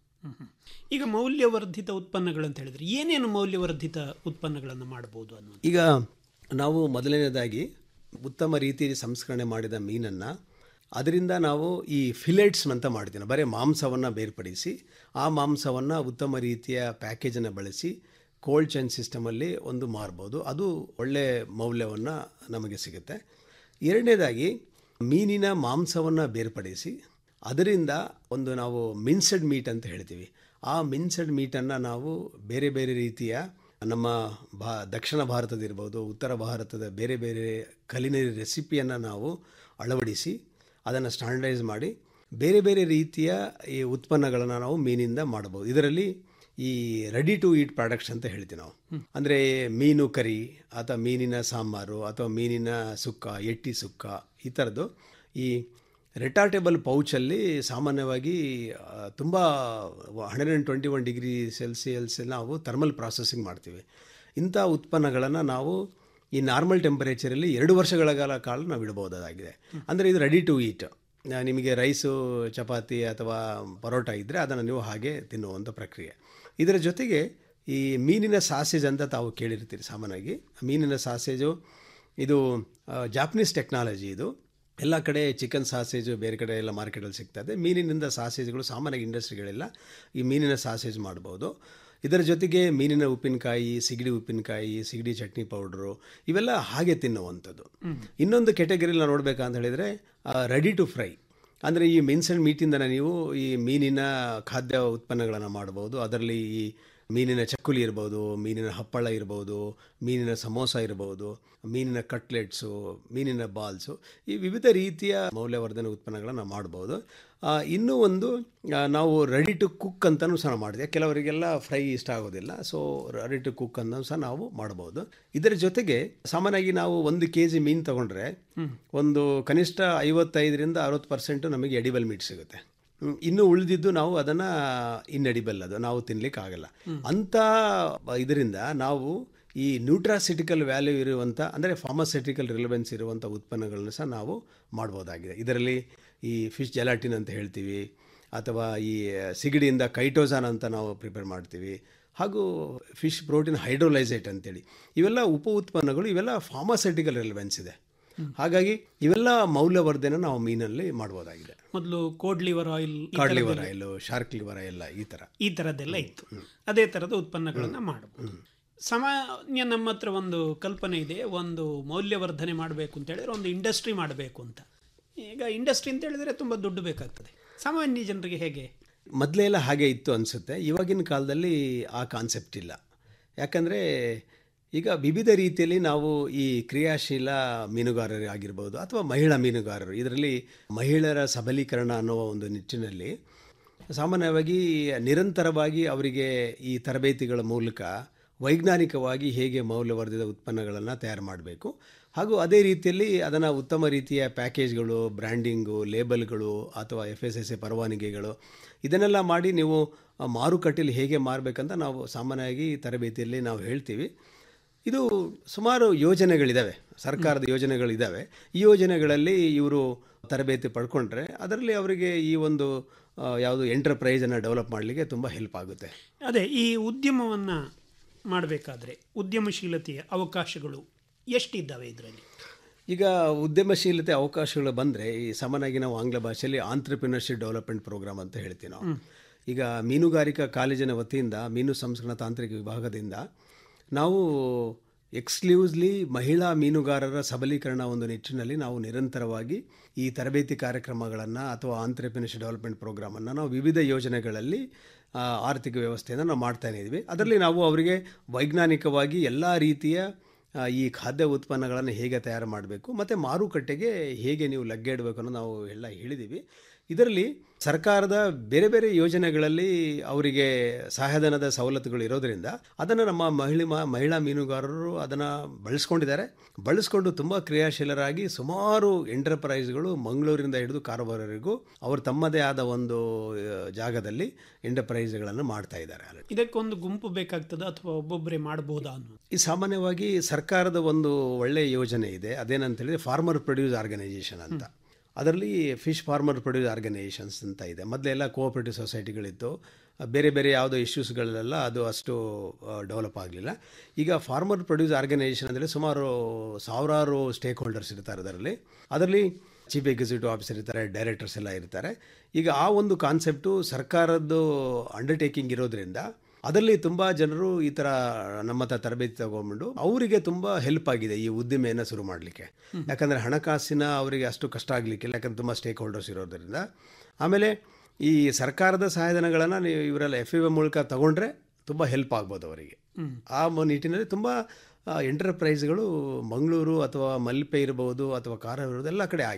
P: ಈಗ ಮೌಲ್ಯವರ್ಧಿತ ಉತ್ಪನ್ನಗಳು ಅಂತ ಹೇಳಿದ್ರೆ ಏನೇನು ಮೌಲ್ಯವರ್ಧಿತ ಉತ್ಪನ್ನಗಳನ್ನು ಮಾಡಬಹುದು ಅನ್ನೋದು
Q: ಈಗ ನಾವು ಮೊದಲನೇದಾಗಿ ಉತ್ತಮ ರೀತಿಯಲ್ಲಿ ಸಂಸ್ಕರಣೆ ಮಾಡಿದ ಮೀನನ್ನು ಅದರಿಂದ ನಾವು ಈ ಫಿಲೆಟ್ಸ್ ಅಂತ ಮಾಡ್ತೀವಿ ಬರೀ ಮಾಂಸವನ್ನು ಬೇರ್ಪಡಿಸಿ ಆ ಮಾಂಸವನ್ನು ಉತ್ತಮ ರೀತಿಯ ಪ್ಯಾಕೇಜನ್ನು ಬಳಸಿ ಕೋಲ್ಡ್ ಚೈನ್ ಸಿಸ್ಟಮಲ್ಲಿ ಒಂದು ಮಾರ್ಬೋದು ಅದು ಒಳ್ಳೆಯ ಮೌಲ್ಯವನ್ನು ನಮಗೆ ಸಿಗುತ್ತೆ ಎರಡನೇದಾಗಿ ಮೀನಿನ ಮಾಂಸವನ್ನು ಬೇರ್ಪಡಿಸಿ ಅದರಿಂದ ಒಂದು ನಾವು ಮಿನ್ಸೆಡ್ ಮೀಟ್ ಅಂತ ಹೇಳ್ತೀವಿ ಆ ಮಿನ್ಸೆಡ್ ಮೀಟನ್ನು ನಾವು ಬೇರೆ ಬೇರೆ ರೀತಿಯ ನಮ್ಮ ಭಾ ದಕ್ಷಿಣ ಭಾರತದಿರ್ಬೋದು ಉತ್ತರ ಭಾರತದ ಬೇರೆ ಬೇರೆ ಕಲಿನರಿ ರೆಸಿಪಿಯನ್ನು ನಾವು ಅಳವಡಿಸಿ ಅದನ್ನು ಸ್ಟ್ಯಾಂಡರ್ಡೈಸ್ ಮಾಡಿ ಬೇರೆ ಬೇರೆ ರೀತಿಯ ಈ ಉತ್ಪನ್ನಗಳನ್ನು ನಾವು ಮೀನಿಂದ ಮಾಡಬಹುದು ಇದರಲ್ಲಿ ಈ ರೆಡಿ ಟು ಈಟ್ ಪ್ರಾಡಕ್ಟ್ಸ್ ಅಂತ ಹೇಳ್ತೀವಿ ನಾವು ಅಂದರೆ ಮೀನು ಕರಿ ಅಥವಾ ಮೀನಿನ ಸಾಂಬಾರು ಅಥವಾ ಮೀನಿನ ಸುಕ್ಕ ಎಟ್ಟಿ ಸುಕ್ಕ ಈ ಥರದ್ದು ಈ ರೆಟಾರ್ಟೇಬಲ್ ಪೌಚಲ್ಲಿ ಸಾಮಾನ್ಯವಾಗಿ ತುಂಬ hundred and twenty one degree Celsius ನಾವು ಥರ್ಮಲ್ ಪ್ರಾಸೆಸಿಂಗ್ ಮಾಡ್ತೀವಿ ಇಂಥ ಉತ್ಪನ್ನಗಳನ್ನು ನಾವು ಈ ನಾರ್ಮಲ್ ಟೆಂಪರೇಚರಲ್ಲಿ ಎರಡು ವರ್ಷಗಳ ಕಾಲ ಕಾಲ ನಾವು ಇಡಬಹುದಾಗಿದೆ ಅಂದರೆ ಇದು ರೆಡಿ ಟು ಈಟ್ ನಿಮಗೆ ರೈಸು ಚಪಾತಿ ಅಥವಾ ಪರೋಟ ಇದ್ದರೆ ಅದನ್ನು ನೀವು ಹಾಗೆ ತಿನ್ನುವಂಥ ಪ್ರಕ್ರಿಯೆ ಇದರ ಜೊತೆಗೆ ಈ ಮೀನಿನ ಸಾಸೇಜ್ ಅಂತ ತಾವು ಕೇಳಿರ್ತೀರಿ ಸಾಮಾನ್ಯವಾಗಿ ಮೀನಿನ ಸಾಸೇಜು ಇದು ಜಾಪನೀಸ್ ಟೆಕ್ನಾಲಜಿ ಇದು ಎಲ್ಲ ಕಡೆ ಚಿಕನ್ ಸಾಸೇಜು ಬೇರೆ ಕಡೆ ಎಲ್ಲ ಮಾರ್ಕೆಟಲ್ಲಿ ಸಿಗ್ತಾ ಇದೆ ಮೀನಿನಿಂದ ಸಾಸೇಜ್ಗಳು ಸಾಮಾನ್ಯವಾಗಿ ಇಂಡಸ್ಟ್ರಿಗಳೆಲ್ಲ ಈ ಮೀನಿನ ಸಾಸೇಜ್ ಮಾಡ್ಬೋದು ಇದರ ಜೊತೆಗೆ ಮೀನಿನ ಉಪ್ಪಿನಕಾಯಿ ಸಿಗಡಿ ಉಪ್ಪಿನಕಾಯಿ ಸಿಗಡಿ ಚಟ್ನಿ ಪೌಡ್ರು ಇವೆಲ್ಲ ಹಾಗೆ ತಿನ್ನುವಂಥದ್ದು ಇನ್ನೊಂದು ಕೆಟಗರಿಲಿ ನಾವು ನೋಡಬೇಕಂತ ಹೇಳಿದರೆ ರೆಡಿ ಟು ಫ್ರೈ ಅಂದರೆ ಈ ಮಿನ್ಸ್ ಆ್ಯಂಡ್ ಮೀಟಿಂದನೇ ನೀವು ಈ ಮೀನಿನ ಖಾದ್ಯ ಉತ್ಪನ್ನಗಳನ್ನು ಮಾಡ್ಬೋದು ಅದರಲ್ಲಿ ಈ ಮೀನಿನ ಚಕ್ಕುಲಿ ಇರ್ಬೋದು ಮೀನಿನ ಹಪ್ಪಳ ಇರ್ಬೋದು ಮೀನಿನ ಸಮೋಸ ಇರ್ಬೋದು ಮೀನಿನ ಕಟ್ಲೆಟ್ಸು ಮೀನಿನ ಬಾಲ್ಸು ಈ ವಿವಿಧ ರೀತಿಯ ಮೌಲ್ಯವರ್ಧನೆ ಉತ್ಪನ್ನಗಳನ್ನು ಮಾಡ್ಬೋದು ಆ, ಇನ್ನೂ ಒಂದು ಆ, ನಾವು ರೆಡಿ ಟು ಕುಕ್ ಅಂತಲೂ ಸಹ ಮಾಡಿದೆ ಕೆಲವರಿಗೆಲ್ಲ ಫ್ರೈ ಇಷ್ಟ ಆಗೋದಿಲ್ಲ ಸೊ ರೆಡಿ ಟು ಕುಕ್ ಅಂತ ಸಹ ನಾವು ಮಾಡ್ಬೋದು ಇದರ ಜೊತೆಗೆ ಸಾಮಾನ್ಯವಾಗಿ ನಾವು ಒಂದು ಕೆ ಜಿ ಮೀನು ತಗೊಂಡ್ರೆ ಒಂದು ಕನಿಷ್ಠ ಐವತ್ತೈದರಿಂದ ಅರವತ್ತು ಪರ್ಸೆಂಟು ನಮಗೆ ಎಡಿಬಲ್ ಮೀಟ್ ಸಿಗುತ್ತೆ ಹ್ಮ್, ಇನ್ನು ಉಳಿದಿದ್ದು ನಾವು ಅದನ್ನು ಇನ್ಎಡಿಬಲ್ ಅದು ನಾವು ತಿನ್ಲಿಕ್ಕೆ ಆಗಲ್ಲ ಅಂಥ ಇದರಿಂದ ನಾವು ಈ ನ್ಯೂಟ್ರಾಸಿಟಿಕಲ್ ವ್ಯಾಲ್ಯೂ ಇರುವಂಥ ಅಂದರೆ ಫಾರ್ಮಾಸಿಟಿಕಲ್ ರಿಲೆವೆನ್ಸ್ ಇರುವಂಥ ಉತ್ಪನ್ನಗಳನ್ನು ಸಹ ನಾವು ಮಾಡ್ಬೋದಾಗಿದೆ ಇದರಲ್ಲಿ ಈ ಫಿಶ್ ಜೆಲಾಟಿನ್ ಅಂತ ಹೇಳ್ತೀವಿ ಅಥವಾ ಈ ಸಿಗಡಿಯಿಂದ ಕೈಟೋಸಾನ್ ಅಂತ ನಾವು ಪ್ರಿಪೇರ್ ಮಾಡ್ತೀವಿ ಹಾಗೂ ಫಿಶ್ ಪ್ರೋಟೀನ್ ಹೈಡ್ರೋಲೈಸೇಟ್ ಅಂತೇಳಿ ಇವೆಲ್ಲ ಉಪ ಉತ್ಪನ್ನಗಳು ಇವೆಲ್ಲ ಫಾರ್ಮಾಸಿಟಿಕಲ್ ರಿಲೆವೆನ್ಸ್ ಇದೆ ಹಾಗಾಗಿ ಇವೆಲ್ಲ ಮೌಲ್ಯವರ್ಧನೆ ನಾವು ಮೀನಲ್ಲಿ ಮಾಡ್ಬೋದಾಗಿದೆ
P: ಮೊದಲು cod liver oil
Q: cod liver oil shark liver oil ಈ ಥರ
P: ಈ ಥರದ್ದೆಲ್ಲ ಇತ್ತು ಅದೇ ಥರದ ಉತ್ಪನ್ನಗಳನ್ನು ಮಾಡಬಹುದು ಸಾಮಾನ್ಯ ನಮ್ಮ ಹತ್ರ ಒಂದು ಕಲ್ಪನೆ ಇದೆ ಒಂದು ಮೌಲ್ಯವರ್ಧನೆ ಮಾಡಬೇಕು ಅಂತ ಹೇಳಿದ್ರೆ ಒಂದು ಇಂಡಸ್ಟ್ರಿ ಮಾಡಬೇಕು ಅಂತ ಈಗ ಇಂಡಸ್ಟ್ರಿ ಅಂತ ಹೇಳಿದ್ರೆ ತುಂಬ ದುಡ್ಡು ಬೇಕಾಗ್ತದೆ ಸಾಮಾನ್ಯ ಜನರಿಗೆ ಹೇಗೆ
Q: ಮೊದಲೆಲ್ಲ ಹಾಗೆ ಇತ್ತು ಅನಿಸುತ್ತೆ ಇವಾಗಿನ ಕಾಲದಲ್ಲಿ ಆ ಕಾನ್ಸೆಪ್ಟ್ ಇಲ್ಲ ಯಾಕಂದರೆ ಈಗ ವಿವಿಧ ರೀತಿಯಲ್ಲಿ ನಾವು ಈ ಕ್ರಿಯಾಶೀಲ ಮೀನುಗಾರರು ಆಗಿರ್ಬೋದು ಅಥವಾ ಮಹಿಳಾ ಮೀನುಗಾರರು ಇದರಲ್ಲಿ ಮಹಿಳೆಯರ ಸಬಲೀಕರಣ ಅನ್ನುವ ಒಂದು ನಿಟ್ಟಿನಲ್ಲಿ ಸಾಮಾನ್ಯವಾಗಿ ನಿರಂತರವಾಗಿ ಅವರಿಗೆ ಈ ತರಬೇತಿಗಳ ಮೂಲಕ ವೈಜ್ಞಾನಿಕವಾಗಿ ಹೇಗೆ ಮೌಲ್ಯವರ್ಧಿತ ಉತ್ಪನ್ನಗಳನ್ನು ತಯಾರು ಮಾಡಬೇಕು ಹಾಗೂ ಅದೇ ರೀತಿಯಲ್ಲಿ ಅದನ್ನು ಉತ್ತಮ ರೀತಿಯ ಪ್ಯಾಕೇಜ್ಗಳು ಬ್ರ್ಯಾಂಡಿಂಗು ಲೇಬಲ್ಗಳು ಅಥವಾ ಎಫ್ ಎಸ್ ಎಸ್ ಎ ಪರವಾನಗಿಗಳು ಇದನ್ನೆಲ್ಲ ಮಾಡಿ ನೀವು ಆ ಮಾರುಕಟ್ಟೆಯಲ್ಲಿ ಹೇಗೆ ಮಾರಬೇಕಂತ ನಾವು ಸಾಮಾನ್ಯವಾಗಿ ತರಬೇತಿಯಲ್ಲಿ ನಾವು ಹೇಳ್ತೀವಿ ಇದು ಸುಮಾರು ಯೋಜನೆಗಳಿದ್ದಾವೆ ಸರ್ಕಾರದ ಯೋಜನೆಗಳಿದ್ದಾವೆ ಈ ಯೋಜನೆಗಳಲ್ಲಿ ಇವರು ತರಬೇತಿ ಪಡ್ಕೊಂಡ್ರೆ ಅದರಲ್ಲಿ ಅವರಿಗೆ ಈ ಒಂದು ಆ, ಯಾವುದು ಎಂಟರ್ಪ್ರೈಸನ್ನು ಡೆವಲಪ್ ಮಾಡಲಿಕ್ಕೆ ತುಂಬ ಹೆಲ್ಪ್ ಆಗುತ್ತೆ
P: ಅದೇ ಈ ಉದ್ಯಮವನ್ನು ಮಾಡಬೇಕಾದ್ರೆ ಉದ್ಯಮಶೀಲತೆಯ ಅವಕಾಶಗಳು ಎಷ್ಟಿದ್ದಾವೆ ಇದರಲ್ಲಿ
Q: ಈಗ ಉದ್ಯಮಶೀಲತೆ ಅವಕಾಶಗಳು ಬಂದರೆ ಈ ಸಾಮಾನ್ಯವಾಗಿ ನಾವು ಆಂಗ್ಲ ಭಾಷೆಯಲ್ಲಿ ಆಂಟ್ರಪ್ರಿನರ್ಶಿಪ್ ಡೆವಲಪ್ಮೆಂಟ್ ಪ್ರೋಗ್ರಾಮ್ ಅಂತ ಹೇಳ್ತೀವಿ ನಾವು ಈಗ ಮೀನುಗಾರಿಕಾ ಕಾಲೇಜಿನ ವತಿಯಿಂದ ಮೀನು ಸಂಸ್ಕರಣ ತಾಂತ್ರಿಕ ವಿಭಾಗದಿಂದ ನಾವು ಎಕ್ಸ್ಕ್ಲೂಸ್ಲಿ ಮಹಿಳಾ ಮೀನುಗಾರರ ಸಬಲೀಕರಣ ಒಂದು ನಿಟ್ಟಿನಲ್ಲಿ ನಾವು ನಿರಂತರವಾಗಿ ಈ ತರಬೇತಿ ಕಾರ್ಯಕ್ರಮಗಳನ್ನು ಅಥವಾ ಆಂಟ್ರಪ್ರಿನರ್ಶಿಪ್ ಡೆವಲಪ್ಮೆಂಟ್ ಪ್ರೋಗ್ರಾಮನ್ನು ನಾವು ವಿವಿಧ ಯೋಜನೆಗಳಲ್ಲಿ ಆ, ಆರ್ಥಿಕ ವ್ಯವಸ್ಥೆಯನ್ನು ನಾವು ಮಾಡ್ತಾನೆ ಇದ್ವಿ ಅದರಲ್ಲಿ ನಾವು ಅವರಿಗೆ ವೈಜ್ಞಾನಿಕವಾಗಿ ಎಲ್ಲ ರೀತಿಯ ಆ, ಈ ಖಾದ್ಯ ಉತ್ಪನ್ನಗಳನ್ನು ಹೇಗೆ ತಯಾರು ಮಾಡಬೇಕು ಮತ್ತು ಮಾರುಕಟ್ಟೆಗೆ ಹೇಗೆ ನೀವು ಲಗ್ಗೆ ಇಡಬೇಕು ಅನ್ನೋ ನಾವು ಎಲ್ಲ ಹೇಳಿದ್ದೀವಿ ಇದರಲ್ಲಿ ಸರ್ಕಾರದ ಬೇರೆ ಬೇರೆ ಯೋಜನೆಗಳಲ್ಲಿ ಅವರಿಗೆ ಸಹಾಯಧನದ ಸವಲತ್ತುಗಳು ಇರೋದರಿಂದ ಅದನ್ನು ನಮ್ಮ ಮಹಿಳಾ ಮಹಿಳಾ ಮೀನುಗಾರರು ಅದನ್ನು ಬಳಸ್ಕೊಂಡಿದ್ದಾರೆ ಬಳಸ್ಕೊಂಡು ತುಂಬ ಕ್ರಿಯಾಶೀಲರಾಗಿ ಸುಮಾರು ಎಂಟರ್ಪ್ರೈಸ್ಗಳು ಮಂಗಳೂರಿಂದ ಹಿಡಿದು ಕಾರವಾರವರೆಗೂ ಅವರು ತಮ್ಮದೇ ಆದ ಒಂದು ಆ, ಜಾಗದಲ್ಲಿ ಎಂಟರ್ಪ್ರೈಸ್ಗಳನ್ನು ಮಾಡ್ತಾ ಇದ್ದಾರೆ
P: ಇದಕ್ಕೊಂದು ಗುಂಪು ಬೇಕಾಗ್ತದ ಅಥವಾ ಒಬ್ಬೊಬ್ಬರೇ ಮಾಡಬಹುದಾ ಅನ್ನೋದು
Q: ಈ ಸಾಮಾನ್ಯವಾಗಿ ಸರ್ಕಾರದ ಒಂದು ಒಳ್ಳೆಯ ಯೋಜನೆ ಇದೆ ಅದೇನಂತ ಹೇಳಿದ್ರೆ ಫಾರ್ಮರ್ ಪ್ರೊಡ್ಯೂಸ್ ಆರ್ಗನೈಸೇಷನ್ ಅಂತ ಅದರಲ್ಲಿ ಫಿಶ್ ಫಾರ್ಮರ್ ಪ್ರೊಡ್ಯೂಸ್ ಆರ್ಗನೈಸೇಷನ್ಸ್ ಅಂತ ಇದೆ ಮೊದಲೆಲ್ಲ ಕೋಆಪರೇಟಿವ್ ಸೊಸೈಟಿಗಳಿತ್ತು ಬೇರೆ ಬೇರೆ ಯಾವುದೋ ಇಶ್ಯೂಸ್ಗಳೆಲ್ಲ ಅದು ಅಷ್ಟು ಡೆವಲಪ್ ಆಗಲಿಲ್ಲ ಈಗ ಫಾರ್ಮರ್ ಪ್ರೊಡ್ಯೂಸ್ ಆರ್ಗನೈಸೇಷನ್ ಅಂದರೆ ಸುಮಾರು ಸಾವಿರಾರು ಸ್ಟೇಕ್ ಹೋಲ್ಡರ್ಸ್ ಇರ್ತಾರೆ ಅದರಲ್ಲಿ ಅದರಲ್ಲಿ ಚೀಫ್ ಎಕ್ಸಿಕ್ಯೂಟಿವ್ ಆಫೀಸರ್ ಇರ್ತಾರೆ ಡೈರೆಕ್ಟರ್ಸ್ ಎಲ್ಲ ಇರ್ತಾರೆ ಈಗ ಆ ಒಂದು ಕಾನ್ಸೆಪ್ಟು ಸರ್ಕಾರದ್ದು ಅಂಡರ್ಟೇಕಿಂಗ್ ಇರೋದ್ರಿಂದ ಅದರಲ್ಲಿ ತುಂಬ ಜನರು ಈ ಥರ ನಮ್ಮ ಹತ್ರ ತರಬೇತಿ ತಗೊಂಡ್ಬಿಟ್ಟು ಅವರಿಗೆ ತುಂಬ ಹೆಲ್ಪ್ ಆಗಿದೆ ಈ ಉದ್ದಿಮೆಯನ್ನು ಶುರು ಮಾಡಲಿಕ್ಕೆ ಯಾಕಂದರೆ ಹಣಕಾಸಿನ ಅವರಿಗೆ ಅಷ್ಟು ಕಷ್ಟ ಆಗಲಿಕ್ಕಿಲ್ಲ ಯಾಕಂದ್ರೆ ತುಂಬ ಸ್ಟೇಕ್ ಹೋಲ್ಡರ್ಸ್ ಇರೋದ್ರಿಂದ ಆಮೇಲೆ ಈ ಸರ್ಕಾರದ ಸಹಾಯಧನಗಳನ್ನು ನೀವು ಇವರೆಲ್ಲ ಎಫ್ ಎ ಮೂಲಕ ತಗೊಂಡ್ರೆ ತುಂಬ ಹೆಲ್ಪ್ ಆಗ್ಬೋದು ಅವರಿಗೆ ಆ ಮ- ನಿಟ್ಟಿನಲ್ಲಿ ತುಂಬ ಎಂಟರ್ಪ್ರೈಸ್ಗಳು ಮಂಗಳೂರು ಅಥವಾ ಮಲ್ಪೆ ಇರ್ಬೋದು ಅಥವಾ ಕಾರವಾರ ಇರ್ಬೋದು ಎಲ್ಲ ಕಡೆ ಆಗಿದೆ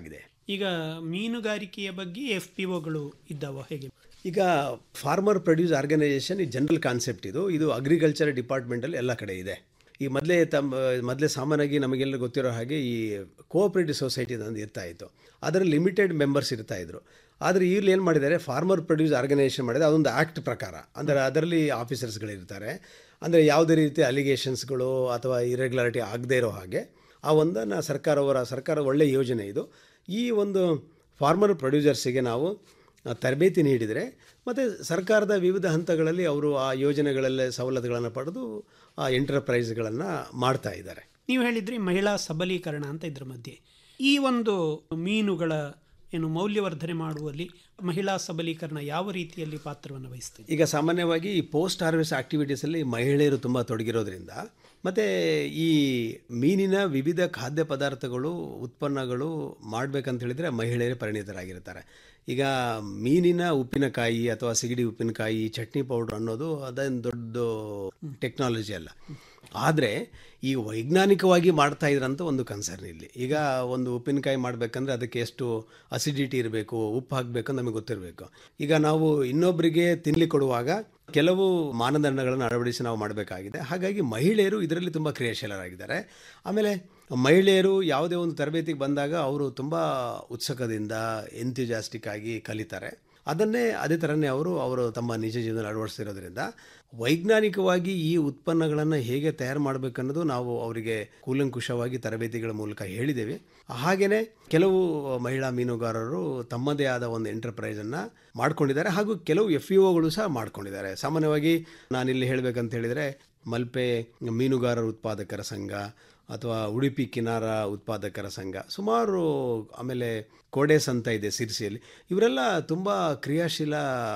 P: ಈಗ ಮೀನುಗಾರಿಕೆಯ ಬಗ್ಗೆ ಎಫ್ ಪಿ ಒಗಳು ಇದ್ದಾವ ಹೇಗೆ
Q: ಈಗ ಫಾರ್ಮರ್ ಪ್ರೊಡ್ಯೂಸ್ ಆರ್ಗನೈಸೇಷನ್ ಈ ಜನರಲ್ ಕಾನ್ಸೆಪ್ಟ್ ಇದು ಇದು ಅಗ್ರಿಕಲ್ಚರ್ ಡಿಪಾರ್ಟ್ಮೆಂಟಲ್ಲಿ ಎಲ್ಲ ಕಡೆ ಇದೆ ಈ ಮೊದಲೇ ತಮ್ಮ ಮೊದಲೇ ಸಾಮಾನ್ಯವಾಗಿ ನಮಗೆಲ್ಲ ಗೊತ್ತಿರೋ ಹಾಗೆ ಈ ಕೋಆಪರೇಟಿವ್ ಸೊಸೈಟಿ ಅಂತ ಇರ್ತಾ ಇತ್ತು ಅದರ ಲಿಮಿಟೆಡ್ ಮೆಂಬರ್ಸ್ ಇರ್ತಾ ಇದ್ರು ಆದರೆ ಇಲ್ಲಿ ಏನು ಮಾಡಿದ್ದಾರೆ ಫಾರ್ಮರ್ ಪ್ರೊಡ್ಯೂಸ್ ಆರ್ಗನೈಸೇಷನ್ ಮಾಡಿದೆ ಅದೊಂದು ಆ್ಯಕ್ಟ್ ಪ್ರಕಾರ ಅಂದರೆ ಅದರಲ್ಲಿ ಆಫೀಸರ್ಸ್ಗಳಿರ್ತಾರೆ ಅಂದರೆ ಯಾವುದೇ ರೀತಿ ಅಲಿಗೇಷನ್ಸ್ಗಳು ಅಥವಾ ಇರೆಗ್ಯುಲಾರಿಟಿ ಆಗದೇ ಇರೋ ಹಾಗೆ ಆ ಒಂದನ್ನು ಸರ್ಕಾರ ಅವರ ಸರ್ಕಾರ ಒಳ್ಳೆಯ ಯೋಜನೆ ಇದು ಈ ಒಂದು ಫಾರ್ಮರ್ ಪ್ರೊಡ್ಯೂಸರ್ಸಿಗೆ ನಾವು ಆ, ತರಬೇತಿ ನೀಡಿದರೆ ಮತ್ತು ಸರ್ಕಾರದ ವಿವಿಧ ಹಂತಗಳಲ್ಲಿ ಅವರು ಆ ಯೋಜನೆಗಳಲ್ಲೇ ಸವಲತ್ತುಗಳನ್ನು ಪಡೆದು ಆ ಎಂಟರ್ಪ್ರೈಸ್ಗಳನ್ನು ಮಾಡ್ತಾ ಇದ್ದಾರೆ
P: ನೀವು ಹೇಳಿದ್ರಿ ಮಹಿಳಾ ಸಬಲೀಕರಣ ಅಂತ ಇದ್ರ ಮಧ್ಯೆ ಈ ಒಂದು ಮೀನುಗಳ ಏನು ಮೌಲ್ಯವರ್ಧನೆ ಮಾಡುವಲ್ಲಿ ಮಹಿಳಾ ಸಬಲೀಕರಣ ಯಾವ ರೀತಿಯಲ್ಲಿ ಪಾತ್ರವನ್ನು ವಹಿಸ್ತದೆ
Q: ಈಗ ಸಾಮಾನ್ಯವಾಗಿ ಈ ಪೋಸ್ಟ್ ಹಾರ್ವೆಸ್ಟ್ ಆಕ್ಟಿವಿಟೀಸಲ್ಲಿ ಮಹಿಳೆಯರು ತುಂಬ ತೊಡಗಿರೋದ್ರಿಂದ ಮತ್ತು ಈ ಮೀನಿನ ವಿವಿಧ ಖಾದ್ಯ ಪದಾರ್ಥಗಳು ಉತ್ಪನ್ನಗಳು ಮಾಡಬೇಕಂತ ಹೇಳಿದರೆ ಮಹಿಳೆಯರೇ ಪರಿಣಿತರಾಗಿರ್ತಾರೆ ಈಗ ಮೀನಿನ ಉಪ್ಪಿನಕಾಯಿ ಅಥವಾ ಸಿಗಡಿ ಉಪ್ಪಿನಕಾಯಿ ಚಟ್ನಿ ಪೌಡ್ರ್ ಅನ್ನೋದು ಅದೇನು ದೊಡ್ಡ ಟೆಕ್ನಾಲಜಿ ಅಲ್ಲ ಆದರೆ ಈ ವೈಜ್ಞಾನಿಕವಾಗಿ ಮಾಡ್ತಾ ಇದ್ರಂತ ಒಂದು ಕನ್ಸರ್ನ್ ಇಲ್ಲಿ ಈಗ ಒಂದು ಉಪ್ಪಿನಕಾಯಿ ಮಾಡಬೇಕಂದ್ರೆ ಅದಕ್ಕೆ ಎಷ್ಟು ಅಸಿಡಿಟಿ ಇರಬೇಕು ಉಪ್ಪು ಹಾಕಬೇಕು ನಮಗೆ ಗೊತ್ತಿರಬೇಕು ಈಗ ನಾವು ಇನ್ನೊಬ್ಬರಿಗೆ ತಿನ್ಲಿಕ್ಕೆ ಕೊಡುವಾಗ ಕೆಲವು ಮಾನದಂಡಗಳನ್ನು ಅಳವಡಿಸಿ ನಾವು ಮಾಡಬೇಕಾಗಿದೆ ಹಾಗಾಗಿ ಮಹಿಳೆಯರು ಇದರಲ್ಲಿ ತುಂಬ ಕ್ರಿಯಾಶೀಲರಾಗಿದ್ದಾರೆ ಆಮೇಲೆ ಮಹಿಳೆಯರು ಯಾವುದೇ ಒಂದು ತರಬೇತಿಗೆ ಬಂದಾಗ ಅವರು ತುಂಬ ಉತ್ಸುಕದಿಂದ ಎಂಥ್ಯೂಜಾಸ್ಟಿಕ್ ಆಗಿ ಕಲಿತಾರೆ ಅದನ್ನೇ ಅದೇ ಥರನೇ ಅವರು ಅವರು ತಮ್ಮ ನಿಜ ಜೀವನದಲ್ಲಿ ಅಳವಡಿಸ್ತಿರೋದ್ರಿಂದ ವೈಜ್ಞಾನಿಕವಾಗಿ ಈ ಉತ್ಪನ್ನಗಳನ್ನು ಹೇಗೆ ತಯಾರು ಮಾಡಬೇಕನ್ನೋದು ನಾವು ಅವರಿಗೆ ಕೂಲಂಕುಷವಾಗಿ ತರಬೇತಿಗಳ ಮೂಲಕ ಹೇಳಿದ್ದೇವೆ ಹಾಗೆಯೇ ಕೆಲವು ಮಹಿಳಾ ಮೀನುಗಾರರು ತಮ್ಮದೇ ಆದ ಒಂದು ಎಂಟರ್ಪ್ರೈಸನ್ನು ಮಾಡ್ಕೊಂಡಿದ್ದಾರೆ ಹಾಗೂ ಕೆಲವು ಎಫ್ ಇ ಒಗಳು ಸಹ ಮಾಡ್ಕೊಂಡಿದ್ದಾರೆ ಸಾಮಾನ್ಯವಾಗಿ ನಾನಿಲ್ಲಿ ಹೇಳಬೇಕಂತ ಹೇಳಿದರೆ ಮಲ್ಪೆ ಮೀನುಗಾರರ ಉತ್ಪಾದಕರ ಸಂಘ ಅಥವಾ ಉಡುಪಿ ಕಿನಾರ ಉತ್ಪಾದಕರ ಸಂಘ ಸುಮಾರು ಆಮೇಲೆ ಕೋಡೇಸ್ ಅಂತ ಇದೆ ಸಿರ್ಸಿಯಲ್ಲಿ ಇವರೆಲ್ಲ ತುಂಬ ಕ್ರಿಯಾಶೀಲ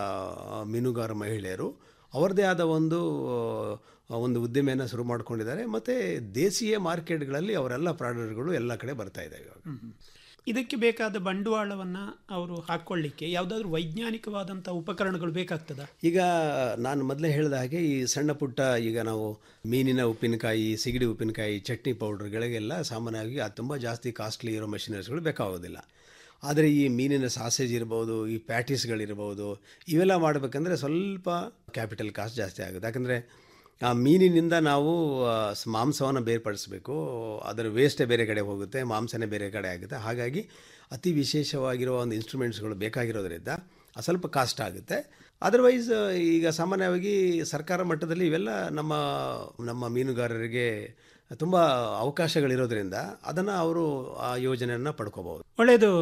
Q: ಮೀನುಗಾರ ಮಹಿಳೆಯರು ಅವರದೇ ಆದ ಒಂದು ಆ, ಒಂದು ಉದ್ದಿಮೆಯನ್ನು ಶುರು ಮಾಡ್ಕೊಂಡಿದ್ದಾರೆ ಮತ್ತು ದೇಶೀಯ ಮಾರ್ಕೆಟ್ಗಳಲ್ಲಿ ಅವರೆಲ್ಲ ಪ್ರಾಡಕ್ಟ್ಗಳು ಎಲ್ಲ ಕಡೆ ಬರ್ತಾ ಇದ್ದಾವೆ ಇವಾಗ
P: ಇದಕ್ಕೆ ಬೇಕಾದ ಬಂಡವಾಳವನ್ನ ಅವರು ಹಾಕೊಳ್ಳಿಕ್ಕೆ ಯಾವುದಾದ್ರೂ ವೈಜ್ಞಾನಿಕವಾದಂಥ ಉಪಕರಣಗಳು ಬೇಕಾಗ್ತದ
Q: ಈಗ ನಾನು ಮೊದಲೇ ಹೇಳಿದ ಹಾಗೆ ಈ ಸಣ್ಣ ಪುಟ್ಟ ಈಗ ನಾವು ಮೀನಿನ ಉಪ್ಪಿನಕಾಯಿ ಸಿಗಡಿ ಉಪ್ಪಿನಕಾಯಿ ಚಟ್ನಿ ಪೌಡರ್ಗಳಿಗೆಲ್ಲ ಸಾಮಾನ್ಯವಾಗಿ ಅದು ತುಂಬ ಜಾಸ್ತಿ ಕಾಸ್ಟ್ಲಿ ಇರೋ ಮಷಿನರೀಸ್ಗಳು ಬೇಕಾಗೋದಿಲ್ಲ ಆದರೆ ಈ ಮೀನಿನ ಸಾಸೇಜ್ ಇರ್ಬೋದು ಈ ಪ್ಯಾಟೀಸ್ಗಳಿರ್ಬೋದು ಇವೆಲ್ಲ ಮಾಡಬೇಕಂದ್ರೆ ಸ್ವಲ್ಪ ಕ್ಯಾಪಿಟಲ್ ಕಾಸ್ಟ್ ಜಾಸ್ತಿ ಆಗುತ್ತೆ ಯಾಕಂದರೆ ಆ ಮೀನಿನಿಂದ ನಾವು ಆ, ಸ್- ಮಾಂಸವನ್ನು ಬೇರ್ಪಡಿಸಬೇಕು ಅದರ ವೇಸ್ಟೇ ಬೇರೆ ಕಡೆ ಹೋಗುತ್ತೆ ಮಾಂಸನೇ ಬೇರೆ ಕಡೆ ಆಗುತ್ತೆ ಹಾಗಾಗಿ ಅತಿ ವಿಶೇಷವಾಗಿರುವ ಒಂದು ಇನ್ಸ್ಟ್ರೂಮೆಂಟ್ಸ್ಗಳು ಬೇಕಾಗಿರೋದ್ರಿಂದ ಅದು ಸ್ವಲ್ಪ ಕಾಸ್ಟ್ ಆಗುತ್ತೆ ಅದರ್ವೈಸ್ ಈಗ ಸಾಮಾನ್ಯವಾಗಿ ಸರ್ಕಾರ ಮಟ್ಟದಲ್ಲಿ ಇವೆಲ್ಲ ನಮ್ಮ ನಮ್ಮ ಮೀನುಗಾರರಿಗೆ ತುಂಬ ಅವಕಾಶಗಳಿರೋದ್ರಿಂದ ಅದನ್ನು ಅವರು ಆ ಯೋಜನೆಯನ್ನು ಪಡ್ಕೋಬಹುದು
P: ಒಳ್ಳೆಯದು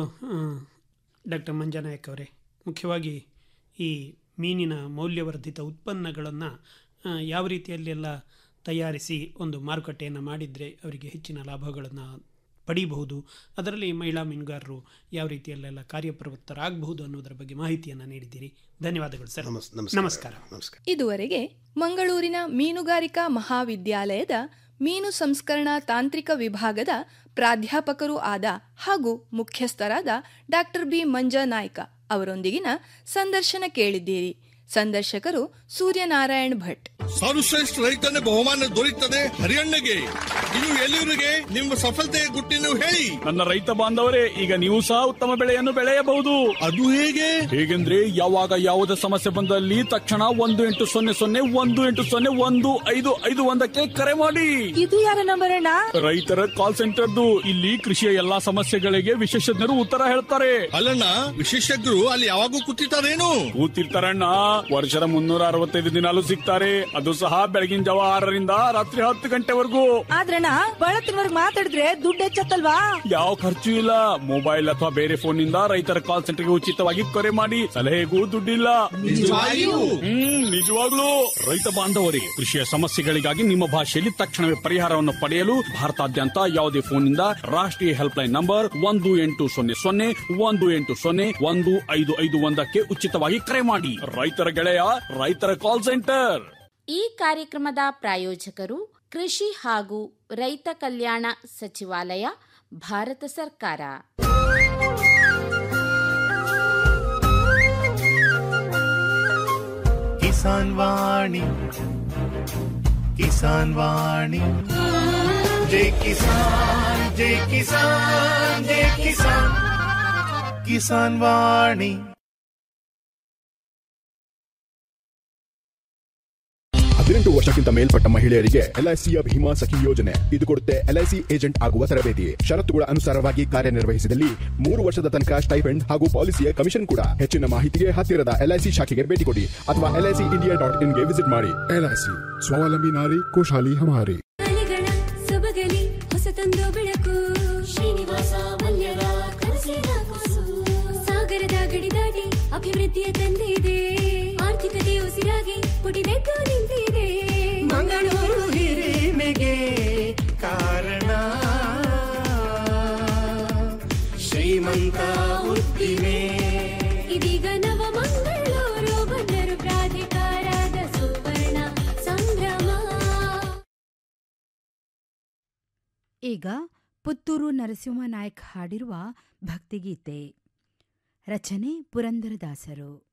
P: ಡಾಕ್ಟರ್ ಮಂಜಾನಾಯಕ್ ಅವರೇ ಮುಖ್ಯವಾಗಿ ಈ ಮೀನಿನ ಮೌಲ್ಯವರ್ಧಿತ ಉತ್ಪನ್ನಗಳನ್ನು ಯಾವ ರೀತಿಯಲ್ಲೆಲ್ಲ ತಯಾರಿಸಿ ಒಂದು ಮಾರುಕಟ್ಟೆಯನ್ನು ಮಾಡಿದರೆ ಅವರಿಗೆ ಹೆಚ್ಚಿನ ಲಾಭಗಳನ್ನು ಪಡೀಬಹುದು ಅದರಲ್ಲಿ ಮಹಿಳಾ ಮೀನುಗಾರರು ಯಾವ ರೀತಿಯಲ್ಲೆಲ್ಲ ಕಾರ್ಯಪ್ರವೃತ್ತರಾಗಬಹುದು ಅನ್ನೋದರ ಬಗ್ಗೆ ಮಾಹಿತಿಯನ್ನು ನೀಡಿದ್ದೀರಿ ಧನ್ಯವಾದಗಳು ಸರ್ ನಮಸ್ಕಾರ
Q: ನಮಸ್ಕಾರ
N: ಇದುವರೆಗೆ ಮಂಗಳೂರಿನ ಮೀನುಗಾರಿಕಾ ಮಹಾವಿದ್ಯಾಲಯದ ಮೀನು ಸಂಸ್ಕರಣಾ ತಾಂತ್ರಿಕ ವಿಭಾಗದ ಪ್ರಾಧ್ಯಾಪಕರೂ ಆದ ಹಾಗೂ ಮುಖ್ಯಸ್ಥರಾದ ಡಾಕ್ಟರ್ ಬಿ ಮಂಜನಾಯ್ಕ ಅವರೊಂದಿಗಿನ ಸಂದರ್ಶನ ಕೇಳಿದ್ದೀರಿ ಸಂದರ್ಶಕರು ಸೂರ್ಯನಾರಾಯಣ್ ಭಟ್
L: ಸರ್ವಶ್ರೇಷ್ಠ ರೈತನ ಬಹುಮಾನ ದೊರೆಯುತ್ತದೆ ಹರಿಯಣ್ಣಗೆ ಇನ್ನು ಎಲ್ಲಿವರಿಗೆ ನಿಮ್ಮ ಸಫಲತೆಯ ಗುಟ್ಟಿನ ಹೇಳಿ
M: ನನ್ನ ರೈತ ಬಾಂಧವರೇ ಈಗ ನೀವು ಸಹ ಉತ್ತಮ ಬೆಳೆಯನ್ನು ಬೆಳೆಯಬಹುದು
L: ಅದು ಹೇಗೆ
M: ಹೇಗೆಂದ್ರೆ ಯಾವಾಗ ಯಾವುದೇ ಸಮಸ್ಯೆ ಬಂದಲ್ಲಿ ತಕ್ಷಣ ಒಂದು ಎಂಟು ಸೊನ್ನೆ ಸೊನ್ನೆ ಒಂದು ಎಂಟು ಸೊನ್ನೆ ಒಂದು ಐದು ಐದು ಒಂದಕ್ಕೆ ಕರೆ ಮಾಡಿ
R: ಇದು ಯಾರ ನಂಬರ್ ಅಣ್ಣ
M: ರೈತರ ಕಾಲ್ ಸೆಂಟರ್ದು ಇಲ್ಲಿ ಕೃಷಿಯ ಎಲ್ಲಾ ಸಮಸ್ಯೆಗಳಿಗೆ ವಿಶೇಷಜ್ಞರು ಉತ್ತರ ಹೇಳ್ತಾರೆ
L: ಅಲ್ಲಣ್ಣ ವಿಶೇಷಜ್ಞರು ಅಲ್ಲಿ ಯಾವಾಗೂ ಕೂತಿರ್ತಾರೇನು
M: ಕೂತಿರ್ತಾರಣ್ಣ ವರ್ಷದ ಮುನ್ನೂರ ಅರವತ್ತೈದು ದಿನಾಲು ಸಿಗ್ತಾರೆ ಅದು ಸಹ ಬೆಳಗಿನ ಜಾವ ಆರರಿಂದ ರಾತ್ರಿ ಹತ್ತು ಗಂಟೆವರೆಗೂ
R: ಆದ್ರಣ್ಣ ಬಳತ್ತಿನವರ್ಗ್ ಮಾತಾಡಿದ್ರೆ ದುಡ್ಡು ಹೆಚ್ಚತ್ತಲ್ವಾ
M: ಯಾವ ಖರ್ಚು ಇಲ್ಲ ಮೊಬೈಲ್ ಅಥವಾ ಬೇರೆ ಫೋನ್ ನಿಂದ ರೈತರ ಕಾಲ್ ಸೆಂಟರ್ಗೆ ಉಚಿತವಾಗಿ ಕರೆ ಮಾಡಿ ಸಲಹೆಗೂ ದುಡ್ಡಿಲ್ಲ
L: ನಿಜವಾಗಿಯೂ?
M: ಹ್ಮ್ ನಿಜವಾಗ್ಲೂ ರೈತ ಬಾಂಧವರೇ ಕೃಷಿಯ ಸಮಸ್ಯೆಗಳಿಗಾಗಿ ನಿಮ್ಮ ಭಾಷೆಯಲ್ಲಿ ತಕ್ಷಣವೇ ಪರಿಹಾರವನ್ನು ಪಡೆಯಲು ಭಾರತಾದ್ಯಂತ ಯಾವುದೇ ಫೋನ್ ನಿಂದ ರಾಷ್ಟ್ರೀಯ ಹೆಲ್ಪ್ ಲೈನ್ ನಂಬರ್ ಒಂದು ಎಂಟು ಸೊನ್ನೆ ಸೊನ್ನೆ ಒಂದು ಎಂಟು ಸೊನ್ನೆ ಒಂದು ಐದು ಐದು ಒಂದಕ್ಕೆ ಉಚಿತವಾಗಿ ಕರೆ ಮಾಡಿ ರೈತರ ಗೆಳೆಯ ರೈತರ ಕಾಲ್ ಸೆಂಟರ್
K: ಈ ಕಾರ್ಯಕ್ರಮದ ಪ್ರಾಯೋಜಕರು ಕೃಷಿ ಹಾಗೂ ರೈತ ಕಲ್ಯಾಣ ಸಚಿವಾಲಯ ಭಾರತ ಸರ್ಕಾರ
I: ಕಿಸಾನ್ ವಾಣಿ ಕಿಸಾನ್ ವಾಣಿ ಜೈ ಕಿಸಾನ್ ಜೈ ಕಿಸಾನ್ ಜೈ ಕಿಸಾನ್ ಕಿಸಾನ್ ವಾಣಿ
S: ಹದಿನೆಂಟು ವರ್ಷಕ್ಕಿಂತ ಮೇಲ್ಪಟ್ಟ ಮಹಿಳೆಯರಿಗೆ ಎಲ್ಐಸಿಯ ಭೀಮಾ ಸಖಿ ಯೋಜನೆ ಇದು ಕೊಡುತ್ತೆ ಎಲ್ಐಸಿ ಏಜೆಂಟ್ ಆಗುವ ತರಬೇತಿ ಷರತ್ತುಗಳ ಅನುಸಾರವಾಗಿ ಕಾರ್ಯನಿರ್ವಹಿಸಿದಲ್ಲಿ ಮೂರು ವರ್ಷದ ತನಕ ಸ್ಟೈಫೆಂಡ್ ಹಾಗೂ ಪಾಲಿಸಿಯ ಕಮಿಷನ್ ಕೂಡ ಹೆಚ್ಚಿನ ಮಾಹಿತಿಗೆ ಹತ್ತಿರದ ಎಲ್ಐಸಿ ಶಾಖೆಗೆ ಭೇಟಿ ಕೊಡಿ ಅಥವಾ ಎಲ್ಐಸಿ ಇಂಡಿಯಾ ಡಾಟ್ ಇನ್ಗೆ ವಿಸಿಟ್ ಮಾಡಿ ಎಲ್ಐಸಿ ಸ್ವಾವಲಂಬಿ ನಾರಿ ಖುಷಾಲಿ ಹಮಾರಿ
T: ಅಲೆಗಳ ಸೊಬಗಲಿ ಹೊಸತೊಂದು ಬೆಳಕು ಶ್ರೀನಿವಾಸ ಮಲ್ಯರ ಕನಸಿನ ಕೂಸು ಸಾಗರದ ಗಡಿ ದಾಟಿ ಅಭಿವೃದ್ಧಿಯ ತಂದಿದೆ ಆರ್ಥಿಕತೆ ಉಸಿರಾಗಿ ಪುಟಿದೆದ್ದು ನಿಂತಿದೆ
I: ಮಂಗಳೂರು ಹಿರಿಮೆಗೆ ಕಾರಣ ಶ್ರೀಮಂತ ಉದ್ದಿಮೆ
T: ಇದೀಗ ನವ ಮಂಗಳೂರು ಬಂದರು ಪ್ರಾಧಿಕಾರದ ಸುವರ್ಣ ಸಂಭ್ರಮ
B: ಈಗ ಪುತ್ತೂರು ನರಸಿಂಹ ನಾಯಕ್ ಹಾಡಿರುವ ಭಕ್ತಿಗೀತೆ ರಚನೆ ಪುರಂದರದಾಸರು